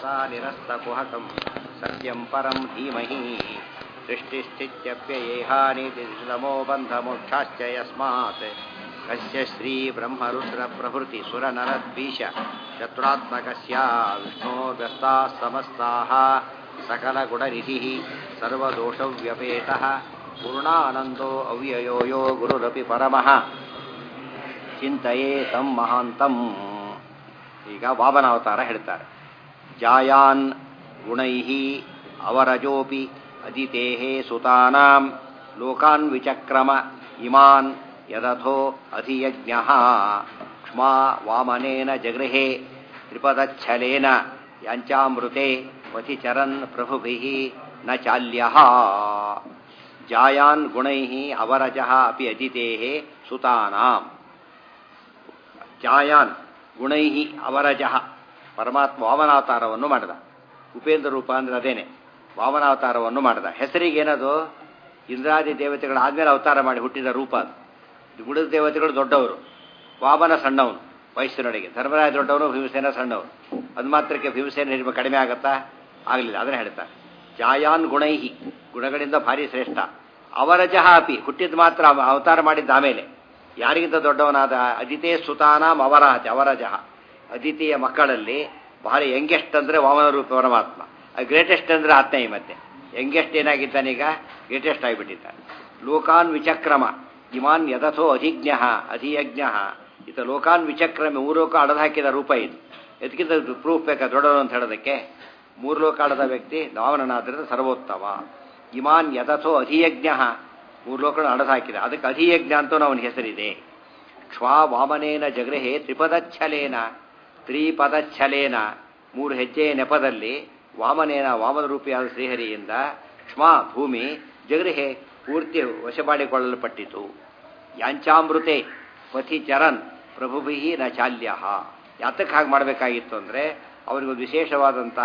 सर्वदा निरस्तकुहकं सत्यं परं धीमहि सृष्टिस्थित्यप्ययेहानितिनमो बन्धमोक्षाश्च यस्मात् कस्य श्रीब्रह्मरुद्रप्रभृतिसुरनरद्वीष चतुरात्मकस्य विष्णोर्व्यस्ताः समस्ताः सकलगुणनिधिः सर्वदोषव्यपेतः पूर्णानन्दो अव्ययो यो गुरुरपि परमः ಚಿಂತೆಯೇ ತಂ ಮಹಾಂತಂ ಈಗ ವಾಮನಾವತಾರ ಹೇಳ್ತಾರೆ ಜಾಯಾನ್ ಗುಣೈ ಅವರಜೋಪಿ ಅದಿತೇ ಸುತಾನಾಂ ಲೋಕಾನ್ ವಿಚಕ್ರಮ ಇಮಾನ್ ಯದಥೋ ಅಧಿಯಜ್ಞ ಕ್ಷ್ಮಾ ವಾಮನೇನ ಜಗೃಹೇ ತ್ರಿಪದಚ್ಛಲೇನ ಯಾಂಚಾಮೃತೆ ವಧಿಚರನ್ ಪ್ರಭುಭಿ ನ ಚಾಲ್ಯ ಜಾಯಾನ್ ಗುಣೈ ಅವರಜ ಅಪಿ ಅದಿತೇ ಸುತಾನಾಂ ಜಾಯಾನ್ ಗುಣೈ ಅವರಜಃ ಪರಮಾತ್ಮ ವಾಮನಾವತಾರವನ್ನು ಮಾಡಿದ ಉಪೇಂದ್ರ ರೂಪ ಅಂದ್ರೆ ಅದೇನೆ ವಾಮನಾವತಾರವನ್ನು ಮಾಡಿದ ಹೆಸರಿಗೇನದು ಇಂದ್ರಾದಿ ದೇವತೆಗಳ ಆದ್ಮೇಲೆ ಅವತಾರ ಮಾಡಿ ಹುಟ್ಟಿದ ರೂಪ ಅದು ಗುಣದ ದೇವತೆಗಳು ದೊಡ್ಡವರು ವಾಮನ ಸಣ್ಣವನು ವಯಸ್ಸಿನೊಳಗೆ ಧರ್ಮರಾಯ ದೊಡ್ಡವನು ಭೀಮಸೇನ ಸಣ್ಣವನು ಅದು ಮಾತ್ರಕ್ಕೆ ಭೀಮಸೇನ ಹಿಡಿಮ ಕಡಿಮೆ ಆಗತ್ತಾ ಆಗಲಿಲ್ಲ ಅದನ್ನ ಹೇಳ್ತಾರೆ ಜಾಯಾನ್ ಗುಣೈಹಿ ಗುಣಗಳಿಂದ ಭಾರಿ ಶ್ರೇಷ್ಠ ಅವರಜಃ ಅಪಿ ಹುಟ್ಟಿದ ಮಾತ್ರ ಅವತಾರ ಮಾಡಿದ್ದ ಆಮೇಲೆ ಯಾರಿಗಿಂತ ದೊಡ್ಡವನಾದ ಅದಿತೇ ಸುತಾನಾಂ ಅವರಾಜ ಅವರಜಃ ಅದಿತಿಯ ಮಕ್ಕಳಲ್ಲಿ ಭಾರಿ ಯಂಗೆಸ್ಟ್ ಅಂದ್ರೆ ವಾಮನ ರೂಪ ಪರಮಾತ್ಮ ಗ್ರೇಟೆಸ್ಟ್ ಅಂದ್ರೆ ಆತ್ಮೀಯ ಮತ್ತೆ ಯಂಗೆಸ್ಟ್ ಏನಾಗಿದ್ದಾನೀಗ ಗ್ರೇಟೆಸ್ಟ್ ಆಗಿಬಿಟ್ಟಿದ್ದಾನೆ ಲೋಕಾನ್ ವಿಚಕ್ರಮ ಇಮಾನ್ ಯದಥೋ ಅಧಿಜ್ಞ ಅಧಿಯಜ್ಞ ಈತ ಲೋಕಾನ್ ವಿಚಕ್ರಮ ಮೂರು ಲೋಕ ಅಡದ ಹಾಕಿದ ರೂಪ ಇದು ಎದಕ್ಕಿಂತ ಪ್ರೂಫ್ ಬೇಕಾ ದೊಡ್ಡವರು ಅಂತ ಹೇಳೋದಕ್ಕೆ ಮೂರು ಲೋಕ ಅಡದ ವ್ಯಕ್ತಿ ವಾಮನನಾದ್ರಿಂದ ಸರ್ವೋತ್ತಮ ಇಮಾನ್ ಯದಥೋ ಅಧಿಯಜ್ಞ ಮೂರು ಲೋಕಗಳನ್ನು ಅಡದ ಹಾಕಿದ ಅದಕ್ಕೆ ಅಧಿಯಜ್ಞ ಅಂತ ಅವನ ಹೆಸರಿದೆ ಕ್ಷ್ವಾ ವಾಮನೇನ ಜಗೃಹೆ ತ್ರಿಪದಚ್ಛಲೇನ ತ್ರಿಪದಚ್ಛಲೇನ ಮೂರು ಹೆಜ್ಜೆಯ ನೆಪದಲ್ಲಿ ವಾಮನೇನ ವಾಮನ ರೂಪಿಯಾದ ಶ್ರೀಹರಿಯಿಂದ ಕ್ಷ್ಮಾ ಭೂಮಿ ಜಗೃಹೆ ಪೂರ್ತಿ ವಶ ಮಾಡಿಕೊಳ್ಳಲ್ಪಟ್ಟಿತು ಯಾಂಚಾಮೃತೆ ಪಥಿ ಚರನ್ ಪ್ರಭುಭಿ ನ ಚಾಲ್ಯ ಯಾತಕ್ಕೆ ಹಾಗೆ ಮಾಡಬೇಕಾಗಿತ್ತು ಅಂದರೆ ಅವರಿಗೊಂದು ವಿಶೇಷವಾದಂತಹ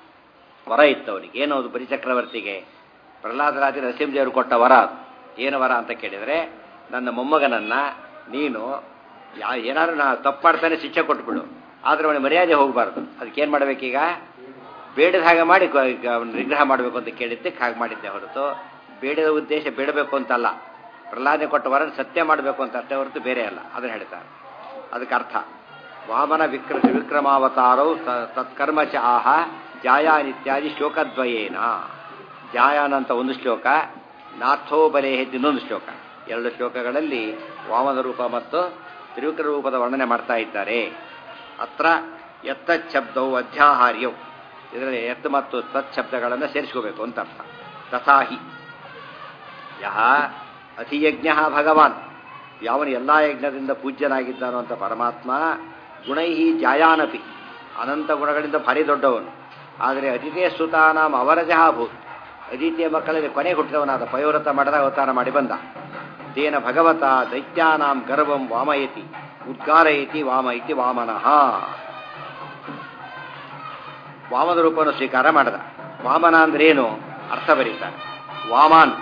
ವರ ಇತ್ತು ಅವನಿಗೆ ಏನೋ ಅದು ಬಲಿಚಕ್ರವರ್ತಿಗೆ ಪ್ರಹ್ಲಾದರಾಜ ನರಸಿಂಹದೇವರು ಕೊಟ್ಟ ವರ ಏನು ವರ ಅಂತ ಕೇಳಿದರೆ ನನ್ನ ಮೊಮ್ಮಗನನ್ನ ನೀನು ಯಾ ಏನಾದ್ರು ನಾ ತಪ್ಪು ಮಾಡ್ತಾನೆ ಶಿಕ್ಷೆ ಕೊಟ್ಬಿಡು ಆದರೆ ಅವನಿಗೆ ಮರ್ಯಾದೆ ಹೋಗಬಾರ್ದು ಅದಕ್ಕೇನು ಮಾಡಬೇಕೀಗ ಬೇಡದ ಹಾಗೆ ಮಾಡಿ ನಿಗ್ರಹ ಮಾಡಬೇಕು ಅಂತ ಕೇಳಿದ್ದಕ್ಕೆ ಹಾಗೆ ಮಾಡಿದ್ದೆ ಹೊರತು ಬೇಡದ ಉದ್ದೇಶ ಬೇಡಬೇಕು ಅಂತಲ್ಲ ಪ್ರಹ್ಲಾದೆ ಕೊಟ್ಟ ವರ ಸತ್ಯ ಮಾಡಬೇಕು ಅಂತ ಅಷ್ಟೇ ಹೊರತು ಬೇರೆ ಅಲ್ಲ ಅದನ್ನು ಹೇಳ್ತಾರೆ ಅದಕ್ಕೆ ಅರ್ಥ ವಾಮನ ವಿಕ್ರ ವಿಕ್ರಮಾವತಾರವು ತತ್ಕರ್ಮ ಚ ಆಹ ಜಾಯಾನ್ ಇತ್ಯಾದಿ ಶ್ಲೋಕದ್ವಯೇನ ಜಾಯಾನ್ ಅಂತ ಒಂದು ಶ್ಲೋಕ ನಾಥೋ ಬಲೆ ಹೆಜ್ಜೆ ಇನ್ನೊಂದು ಶ್ಲೋಕ ಎರಡು ಶ್ಲೋಕಗಳಲ್ಲಿ ವಾಮನ ರೂಪ ಮತ್ತು ತ್ರಿವಿಕ್ರ ರೂಪದ ವರ್ಣನೆ ಮಾಡ್ತಾ ಇದ್ದಾರೆ ಅತ್ರ ಎತ್ತಚ್ಛಬ್ದವು ಅಧ್ಯಾಹಾರ್ಯವು ಇದರಲ್ಲಿ ಎತ್ತ ಮತ್ತು ತತ್ಶಬ್ದಗಳನ್ನು ಸೇರಿಸ್ಕೋಬೇಕು ಅಂತ ಅರ್ಥ ತಥಾಹಿ ಯಹ ಅಧಿಯಜ್ಞ ಭಗವಾನ್ ಯಾವನು ಎಲ್ಲ ಯಜ್ಞದಿಂದ ಪೂಜ್ಯನಾಗಿದ್ದಾನೋ ಅಂತ ಪರಮಾತ್ಮ ಗುಣೈಹಿ ಜಾಯಾನಪಿ ಅನಂತ ಗುಣಗಳಿಂದ ಭಾರಿ ದೊಡ್ಡವನು ಆದರೆ ಅತಿಥೇ ಸುತಾನಾಂ ಅವರಜಃ ಭೂತ್ ಅದಿತಿಯ ಮಕ್ಕಳಲ್ಲಿ ಕೊನೆ ಹುಟ್ಟಿದವನಾದ ಪಯೋವ್ರತ ಮಾಡಿದ ಅವತಾರ ಮಾಡಿ ಬಂದ ತೇನ ಭಗವತ ದೈತ್ಯಾನಾಂ ಗರ್ವಂ ವಾಮಯತಿ ಉದ್ಗಾರಯತಿ ವಾಮ ಇತಿ ವಾಮನಃ ವಾಮನ ರೂಪವನ್ನು ಸ್ವೀಕಾರ ಮಾಡಿದ ವಾಮನ ಅಂದ್ರೆ ಏನು ಅರ್ಥ ಬರೀತಾರೆ ವಾಮಾನ್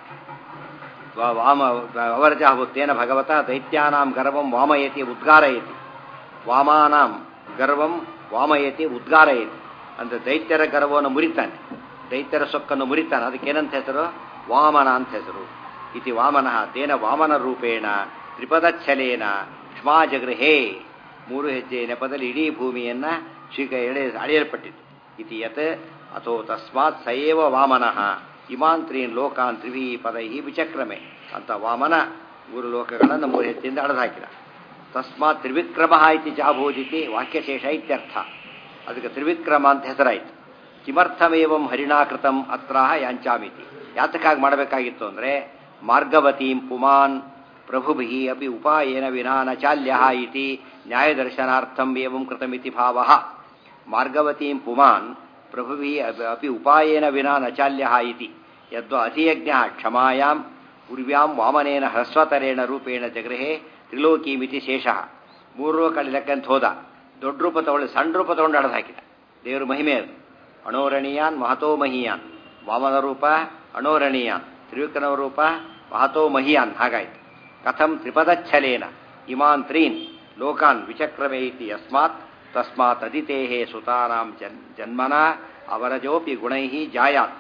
ವಾಮ ಅವರಜಃ ತೇನ ಭಗವತ ದೈತ್ಯಾನಾಂ ಗರ್ವಂ ವಾಮಯತಿ ಉದ್ಗಾರಯತಿ ವಾಮಾನಾಂ ಗರ್ವಂ ವಾಮಯತಿ ಉದ್ಗಾರಯತಿ ಅಂದ್ರೆ ದೈತ್ಯರ ಗರ್ವವನ್ನು ಮುರಿತಾನೆ ದೈತ್ಯರ ಸೊಕ್ಕನ್ನು ಮುರಿತಾನೆ ಅದಕ್ಕೇನಂತ ಹೆಸರು ವಾಮನ ಅಂತ ಹೆಸರು ಇತಿ ವಾಮನಃ ತೇನ ವಾಮನ ರೂಪೇಣ ತ್ರಿಪದಚ್ಛಲೇನ ಕ್ಷ್ಮಾ ಜಗೃಹೇ ಮೂರು ಹೆಜ್ಜೆ ನೆಪದಲ್ಲಿ ಇಡೀ ಭೂಮಿಯನ್ನ ಶ್ರೀಕ ಎಳೆ ಅಳೆಯಲ್ಪಟ್ಟಿತು ಇತಿ ಯತ್ ಅಥೋ ತಸ್ಮಾತ್ ಸಯೇವ ವಾಮನಃ ಇಮಾನ್ ತ್ರೀನ್ ಲೋಕಾನ್ ತ್ರಿವಿ ಪದೈ ವಿಚಕ್ರಮೆ ಅಂತ ವಾಮನ ಮೂರು ಲೋಕಗಳನ್ನು ಮೂರು ಹೆಜ್ಜೆಯಿಂದ ಅಳೆದು ಹಾಕಿದ ತಸ್ಮಾತ್ ತ್ರಿವಿಕ್ರಮ ಇತಿ ಜಾಭೂದಿತಿ ವಾಕ್ಯಶೇಷ ಇತ್ಯರ್ಥ ಅದಕ್ಕೆ ತ್ರಿವಿಕ್ರಮ ಅಂತ ಹೆಸರಾಯಿತು ಕಿಮರ್ಥಮೇವಂ ಹರಿಣಾಕೃತಂ ಅತ್ರ ಯಾಂಚಾಮಿತಿ ಯಾತಕ್ಕಾಗಿ ಮಾಡಬೇಕಾಗಿತ್ತು ಅಂದರೆ ಮಾರ್ಗವತೀಂ ಪುಮಾನ್ ಪ್ರಭುಭಿ ಅಪಿ ಉಪಾಯೇನ ವಿನಾ ನ ಚಾಲ್ಯ ಇತಿ ನ್ಯಾಯದರ್ಶನಾರ್ಥಂ ಏವಂ ಕೃತಮಿತಿ ಭಾವ ಮಾರ್ಗವತೀಂ ಪುಮಾನ್ ಪ್ರಭುಭಿ ಅಪಿ ಉಪಾಯೇನ ವಿನಾ ನ ಚಾಲ್ಯ ಇತಿ ಯದ್ವ ಅಧಿಯಜ್ಞ ಕ್ಷಮಾಯಾಂ ಉರ್ವ್ಯಾಂ ವಾಮನೇನ ಹ್ರಸ್ವತರೇಣ ರೂಪೇಣ ಜಗೃಹೇ ತ್ರಿಲೋಕೀಮಿತಿ ಶೇಷ ಮೂರು ಲೋಕಲ್ಲಿ ಲೆಕ್ಕಂತ ಹೋದ ದೊಡ್ಡ ರೂಪ ತಗೊಳ್ಳಿ ಸಣ್ಣ ರೂಪ ತಗೊಂಡು ಅಡದು ಹಾಕಿದ ದೇವರು ಮಹಿಮೆ ಅದು ಅಣೋರಣೀಯಾನ್ ಮಹತೋ ಮಹಿಯಾನ್ ವಾಮನ ರೂಪ ಅಣೋರಣೀಯಾನ್ ತ್ರಿವಿಕ್ರಮ ರೂಪ ಮಹತೋ ಮಹಿಯಾನ್ ಹಾಗಾಯ್ತು ಕಥಂ ತ್ರಿಪದಚ್ಛಲೇನ ಇಮಾನ್ ತ್ರೀನ್ ಲೋಕಾನ್ ವಿಚಕ್ರಮೇ ಇತಿ ಯಸ್ಮಾತ್ ತಸ್ಮಾತ್ ಅದಿತೇಹೇ ಸುತಾನಾಂ ಜನ್ ಜನ್ಮನ ಅವರಜೋಪಿ ಗುಣೈ ಜಾಯಾತ್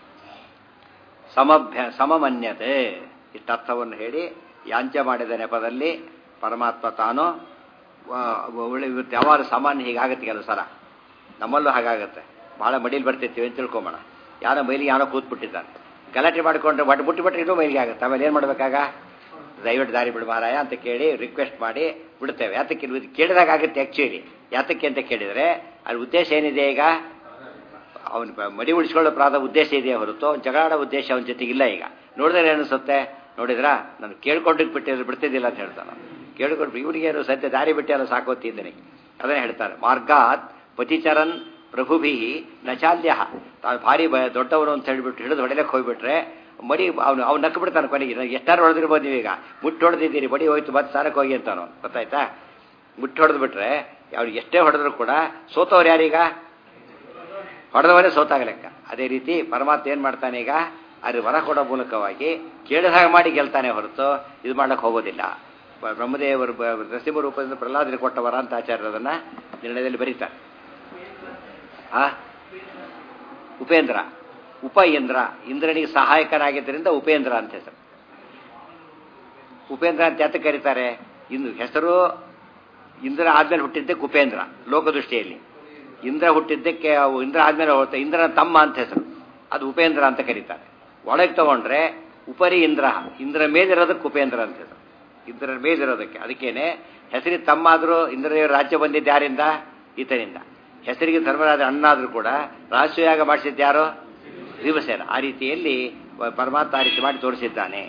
ಸಮಭ್ಯ ಸಮಮನ್ಯತೆ ಇಷ್ಟರ್ಥವನ್ನು ಹೇಳಿ ಯಾಂಚ ಮಾಡಿದ ನೆಪದಲ್ಲಿ ಪರಮಾತ್ಮ ತಾನು ಒಳ್ಳೆ ಇವತ್ತು ಯಾವಾಗ ಸಾಮಾನ್ಯ ಹೀಗಾಗತ್ತೆ ಕೆಲವು ಸಲ ನಮ್ಮಲ್ಲೂ ಹಾಗಾಗತ್ತೆ ಭಾಳ ಮಡಿಲಿ ಬರ್ತಿರ್ತೀವಿ ಅಂತ ತಿಳ್ಕೊಂಬೋಣ ಯಾರೋ ಮೈಲಿಗೆ ಯಾರೋ ಕೂತ್ಬಿಟ್ಟಿದ್ದಾನೆ ಗಲಾಟೆ ಮಾಡಿಕೊಂಡ್ರೆ ಬಟ್ ಬಿಟ್ಟು ಬಿಟ್ಟರೆ ಇನ್ನೂ ಮೈಲಿಗೆ ಆಗುತ್ತೆ ಆಮೇಲೆ ಏನು ಮಾಡಬೇಕಾಗ ದಯವಿಟ್ಟು ದಾರಿ ಬಿಡು ಮಾರಾಯ ಅಂತ ಕೇಳಿ ರಿಕ್ವೆಸ್ಟ್ ಮಾಡಿ ಬಿಡ್ತೇವೆ ಯಾತಕ್ಕೆ ಇದು ಕೇಳಿದಾಗ ಆಗುತ್ತೆ ಆ್ಯಕ್ಚುಲಿ ಯಾತಕ್ಕೆ ಅಂತ ಕೇಳಿದರೆ ಅದ್ರ ಉದ್ದೇಶ ಏನಿದೆ ಈಗ ಅವನು ಮಡಿ ಉಳಿಸ್ಕೊಳ್ಳೋ ಪ್ರಾದ ಉದ್ದೇಶ ಇದೆಯೇ ಹೊರತು ಅವ್ನು ಜಗಳಾಡೋ ಉದ್ದೇಶ ಅವನ ಜೊತೆಗಿಲ್ಲ ಈಗ ನೋಡಿದ್ರೆ ಅನಿಸುತ್ತೆ ನೋಡಿದ್ರಾ ನಾನು ಕೇಳ್ಕೊಂಡು ಬಿಟ್ಟಿದ್ರೆ ಬಿಡ್ತಿದ್ದಿಲ್ಲ ಅಂತ ಹೇಳ್ತಾನೆ ಕೇಳ್ಕೊಂಡು ಇವನಿಗೇನು ಸದ್ಯ ದಾರಿ ಬಿಟ್ಟೆಲ್ಲ ಸಾಕೋತಿದ್ದೀನಿ ಅದನ್ನೇ ಹೇಳ್ತಾರೆ ಮಾರ್ಗಾತ್ ಪತಿಚರನ್ ಪ್ರಭುಭಿ ನಚಾಲ್ಯ ತಾನು ಭಾರಿ ಬ ದೊಡ್ಡವನು ಅಂತ ಹೇಳಿಬಿಟ್ಟು ಹಿಡಿದು ಹೊಡೆಯಕ್ಕೆ ಹೋಗ್ಬಿಟ್ರೆ ಮಡಿ ಅವನು ಅವ್ನು ನಕ್ಕು ಬಿಡ್ತಾನೆ ಕೊನೆಗೆ ನನಗೆ ಎಷ್ಟಾರು ಹೊಡೆದಿರ್ಬೋದು ನೀವೀಗ ಮುಟ್ಟು ಹೊಡೆದಿದ್ದೀರಿ ಬಡಿ ಹೋಯ್ತು ಮತ್ತೆ ಸಾರಕ್ಕೆ ಹೋಗಿ ಅಂತಾನು ಗೊತ್ತಾಯ್ತಾ ಮುಟ್ಟು ಹೊಡೆದು ಬಿಟ್ರೆ ಅವ್ರು ಎಷ್ಟೇ ಹೊಡೆದ್ರು ಕೂಡ ಸೋತವ್ರು ಯಾರೀಗ ಹೊಡೆದವರೇ ಸೋತಾಗ ಲೆಕ್ಕ ಅದೇ ರೀತಿ ಪರಮಾತ್ಮ ಏನು ಮಾಡ್ತಾನೆ ಈಗ ಅದು ವರ ಕೊಡೋ ಮೂಲಕವಾಗಿ ಕೇಳಿದಾಗ ಮಾಡಿ ಗೆಲ್ತಾನೆ ಹೊರತು ಇದು ಮಾಡಕ್ಕೆ ಹೋಗೋದಿಲ್ಲ ಬ್ರಹ್ಮದೇವರು ನರಸಿಂಹ ರೂಪದಿಂದ ಪ್ರಹ್ಲಾದರಿಗೆ ಕೊಟ್ಟ ವರ ಅಂತ ಆಚಾರ್ಯರು ಅದನ್ನು ನಿರ್ಣಯದಲ್ಲಿ ಬರೀತಾರೆ ಆ ಉಪೇಂದ್ರ ಉಪ ಇಂದ್ರ ಇಂದ್ರನಿಗೆ ಸಹಾಯಕನಾಗಿದ್ದರಿಂದ ಉಪೇಂದ್ರ ಅಂತ ಹೆಸರು ಉಪೇಂದ್ರ ಅಂತ ಯಾತಕ್ಕೆ ಕರೀತಾರೆ ಇಂದು ಹೆಸರು ಇಂದ್ರ ಆದ್ಮೇಲೆ ಹುಟ್ಟಿದ್ದಕ್ಕೆ ಉಪೇಂದ್ರ ಲೋಕದೃಷ್ಟಿಯಲ್ಲಿ ಇಂದ್ರ ಹುಟ್ಟಿದ್ದಕ್ಕೆ ಅವು ಇಂದ್ರ ಆದ್ಮೇಲೆ ಹೋಗುತ್ತೆ ಇಂದ್ರನ ತಮ್ಮ ಅಂತ ಹೆಸರು ಅದು ಉಪೇಂದ್ರ ಅಂತ ಕರೀತಾರೆ ಒಳಗೆ ತಗೊಂಡ್ರೆ ಉಪರಿ ಇಂದ್ರ ಇಂದ್ರ ಮೇಲಿರೋದಕ್ಕೆ ಉಪೇಂದ್ರ ಅಂತ ಹೆಸರು ಇಂದ್ರ ಮೇಲಿರೋದಕ್ಕೆ ಅದಕ್ಕೇನೆ ಹೆಸರಿಗೆ ತಮ್ಮ ಆದರೂ ಇಂದ್ರದೇವರ ರಾಜ್ಯ ಬಂದಿದ್ದು ಯಾರಿಂದ ಈತನಿಂದ ಹೆಸರಿಗೆ ಧರ್ಮರಾಜ ಅಣ್ಣಾದ್ರೂ ಕೂಡ ರಾಷ್ಟ್ರಯಾಗ ಮಾಡಿಸಿದ್ದು ಯಾರು ಭೀಮಸೇನ ಆ ರೀತಿಯಲ್ಲಿ ಪರಮಾತ್ಮ ಆ ರೀತಿ ಮಾಡಿ ತೋರಿಸಿದ್ದಾನೆ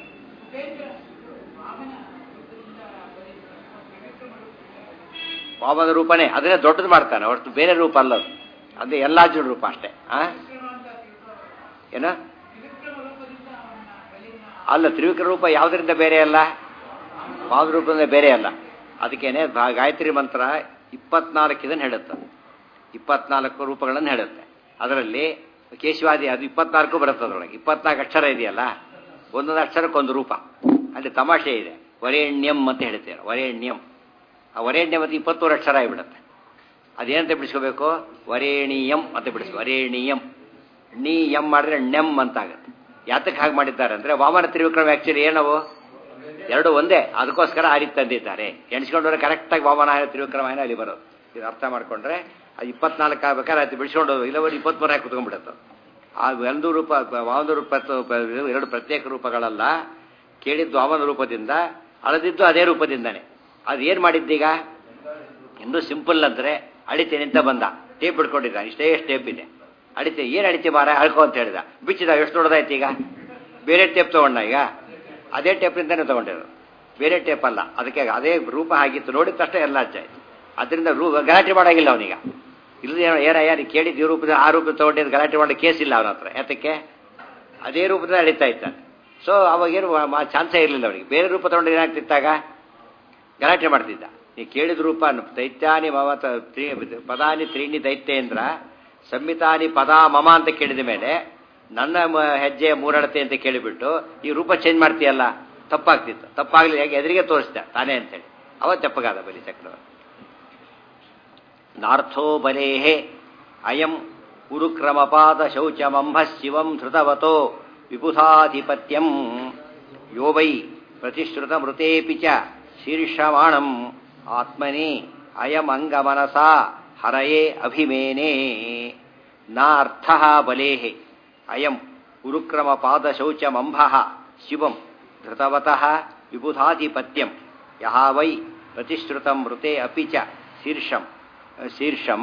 ವಾಮನ ರೂಪನೇ ಅದನ್ನೇ ದೊಡ್ಡದು ಮಾಡ್ತಾನೆ ಹೊರತು ಬೇರೆ ರೂಪ ಅಲ್ಲ ಅದು ಅದೇ ಎಲ್ಲಾಜುಡ ರೂಪ ಅಷ್ಟೇ ಆ ಏನ ಅಲ್ಲ ತ್ರಿವಿಕ್ರ ರೂಪ ಯಾವುದರಿಂದ ಬೇರೆ ಅಲ್ಲ ವಾಮನ ರೂಪದಿಂದ ಬೇರೆ ಅಲ್ಲ ಅದಕ್ಕೇನೆ ಗಾಯತ್ರಿ ಮಂತ್ರ ಇಪ್ಪತ್ನಾಲ್ಕು ಇದನ್ನು ಹೇಳುತ್ತೆ ಇಪ್ಪತ್ನಾಲ್ಕು ರೂಪಗಳನ್ನು ಹೇಳುತ್ತೆ ಅದರಲ್ಲಿ ಕೇಶವಾದಿ ಅದು ಇಪ್ಪತ್ನಾಲ್ಕು ಬರುತ್ತೆ ಅದರೊಳಗೆ ಇಪ್ಪತ್ನಾಲ್ಕು ಅಕ್ಷರ ಇದೆಯಲ್ಲ ಒಂದೊಂದು ಅಕ್ಷರಕ್ಕೊಂದು ರೂಪ ಅಲ್ಲಿ ತಮಾಷೆ ಇದೆ ವರೇಣ್ಯಂ ಅಂತ ಹೇಳ್ತೇವೆ ವರೇಣ್ಯಂ ಆ ವರೇಣ್ಯ ಮತ್ತು ಇಪ್ಪತ್ತೂರು ಅಕ್ಷರ ಆಗಿಬಿಡುತ್ತೆ ಅದೇನಂತ ಬಿಡಿಸ್ಕೋಬೇಕು ವರೇಣಿಯಂ ಅಂತ ಬಿಡಿಸ್ಕೊ ವರೇಣಿಯಂ ನೀ ಎಂ ಮಾಡಿದ್ರೆ ನೆಮ್ ಅಂತ ಆಗುತ್ತೆ ಯಾತಕ್ಕೆ ಹಾಗೆ ಮಾಡಿದ್ದಾರೆ ಅಂದರೆ ವಾಮನ ತ್ರಿವಿಕ್ರಮ ಆ್ಯಕ್ಚುಲಿ ಏನವು ಎರಡು ಒಂದೇ ಅದಕ್ಕೋಸ್ಕರ ಆ ರೀತಿ ತಂದಿದ್ದಾರೆ ಎಣಿಸ್ಕೊಂಡ್ರೆ ಕರೆಕ್ಟಾಗಿ ವಾಮನ ತ್ರಿವಿಕ್ರಮ ಏನೋ ಅಲ್ಲಿ ಬರೋದು ಇದು ಅರ್ಥ ಮಾಡ್ಕೊಂಡ್ರೆ ಅದು ಇಪ್ಪತ್ನಾಲ್ಕು ಆಗ್ಬೇಕಾದ್ರೆ ಅದು ಬಿಡಿಸ್ಕೊಂಡು ಇಲ್ಲವರು ಇಪ್ಪತ್ಮೂರು ಹಾಕಿ ಕುತ್ಕೊಂಡ್ಬಿಡುತ್ತೆ ಆ ಒಂದು ರೂಪ ವಾಮನ ರೂಪ ಎರಡು ಪ್ರತ್ಯೇಕ ರೂಪಗಳಲ್ಲ ಕೇಳಿದ್ದು ವಾಮನ ರೂಪದಿಂದ ಅಳದಿದ್ದು ಅದೇ ರೂಪದಿಂದನೇ ಅದು ಏನು ಮಾಡಿದ್ದೀಗ ಇನ್ನೂ ಸಿಂಪಲ್ ಅಂದರೆ ಅಳಿತೇನೆ ಅಂತ ಬಂದ ಟೇಪ್ ಹಿಡ್ಕೊಂಡಿದ್ದ ಇಷ್ಟೇ ಟೇಪ್ ಇದೆ ಅಳಿತೆ ಏನು ಅಳಿತೆ ಮಾರ ಅಳ್ಕೊ ಅಂತ ಹೇಳಿದ ಬಿಚ್ಚಿದ ಎಷ್ಟು ದೊಡ್ಡದಾಯ್ತು ಈಗ ಬೇರೆ ಟೇಪ್ ತಗೊಂಡ ಈಗ ಅದೇ ಟೇಪ್ನಿಂದನೇ ತಗೊಂಡಿರೋದು ಬೇರೆ ಟೇಪ್ ಅಲ್ಲ ಅದಕ್ಕೆ ಅದೇ ರೂಪ ಆಗಿತ್ತು ನೋಡಿದ ತಕ್ಷಣ ಎಲ್ಲ ಅಜ್ಜಾಯ್ತು ಅದರಿಂದ ರೂ ಗಲಾಟೆ ಮಾಡಾಗಿಲ್ಲ ಅವನೀಗ ಇಲ್ಲದೆ ಏನಯ್ಯ ನೀ ಕೇಳಿದ್ದು ಈ ರೂಪದ ಆ ರೂಪದ ತಗೊಂಡಿದ್ದು ಗಲಾಟೆ ಮಾಡೋ ಕೇಸ್ ಇಲ್ಲ ಅವನ ಹತ್ರ ಯಾತಕ್ಕೆ ಅದೇ ರೂಪದಲ್ಲಿ ಅಳಿತಾ ಇದ್ದಾನೆ ಸೊ ಅವಾಗೇನು ಚಾನ್ಸೇ ಇರಲಿಲ್ಲ ಅವನಿಗೆ ಬೇರೆ ರೂಪ ತಗೊಂಡು ಏನಾಗ್ತಿತ್ತಾಗ ಗಲಾಟೆ ಮಾಡ್ತಿದ್ದ ನೀ ಕೇಳಿದ ರೂಪ ದೈತ್ಯಾನಿ ಮಮತ ಪದಾನಿ ತ್ರೀಣಿ ದೈತ್ಯೇಂದ್ರ ಸಂಹಿತಾನಿ ಪದಾ ಮಮ ಅಂತ ಕೇಳಿದ ಮೇಲೆ ನನ್ನ ಹೆಜ್ಜೆ ಮೂರಳತೆ ಅಂತ ಕೇಳಿಬಿಟ್ಟು ಈ ರೂಪ ಚೇಂಜ್ ಮಾಡ್ತೀಯಲ್ಲ ತಪ್ಪಾಗ್ತಿತ್ತು ತಪ್ಪಾಗ್ಲಿ ಯಾಕೆ ಎದುರಿಗೆ ತೋರಿಸ್ದೆ ತಾನೇ ಅಂತೇಳಿ ಅವ ತೆಪ್ಪಗಾದ ಬಲಿ ಚಕ್ರವರ್ತಿ ನಾರ್ಥೋ ಬಲೇಹೆ ಅಯಂ ಉರುಕ್ರಮಪಾದ ಶೌಚಮಂಭ ಶಿವಂ ಧೃತವತೋ ವಿಬುಧಾಧಿಪತ್ಯಂ ಯೋ ವೈ ಪ್ರತಿಶ್ರುತ ಮೃತೇಪಿ ಚ ಶೀರ್ಷಮಾಣಂ ಆತ್ಮನಿ ಅಯಂ ಅಂಗಮನಸ ಹರಯೇ ಅಭಿಮೇನೆ ನಾರ್ಥ ಬಲೇಹೆ ಅಯಂ ಉರುಕ್ರಮ ಪಾದ ಶೌಚಮಂಭ ಶಿವಂ ಧೃತವತಃ ವಿಬುಧಾಧಿಪತ್ಯಂ ಯಹ ವೈ ಪ್ರತಿಶ್ರುತಂ ಮೃತೆ ಅಪಿ ಚ ಶೀರ್ಷಂ ಶೀರ್ಷಂ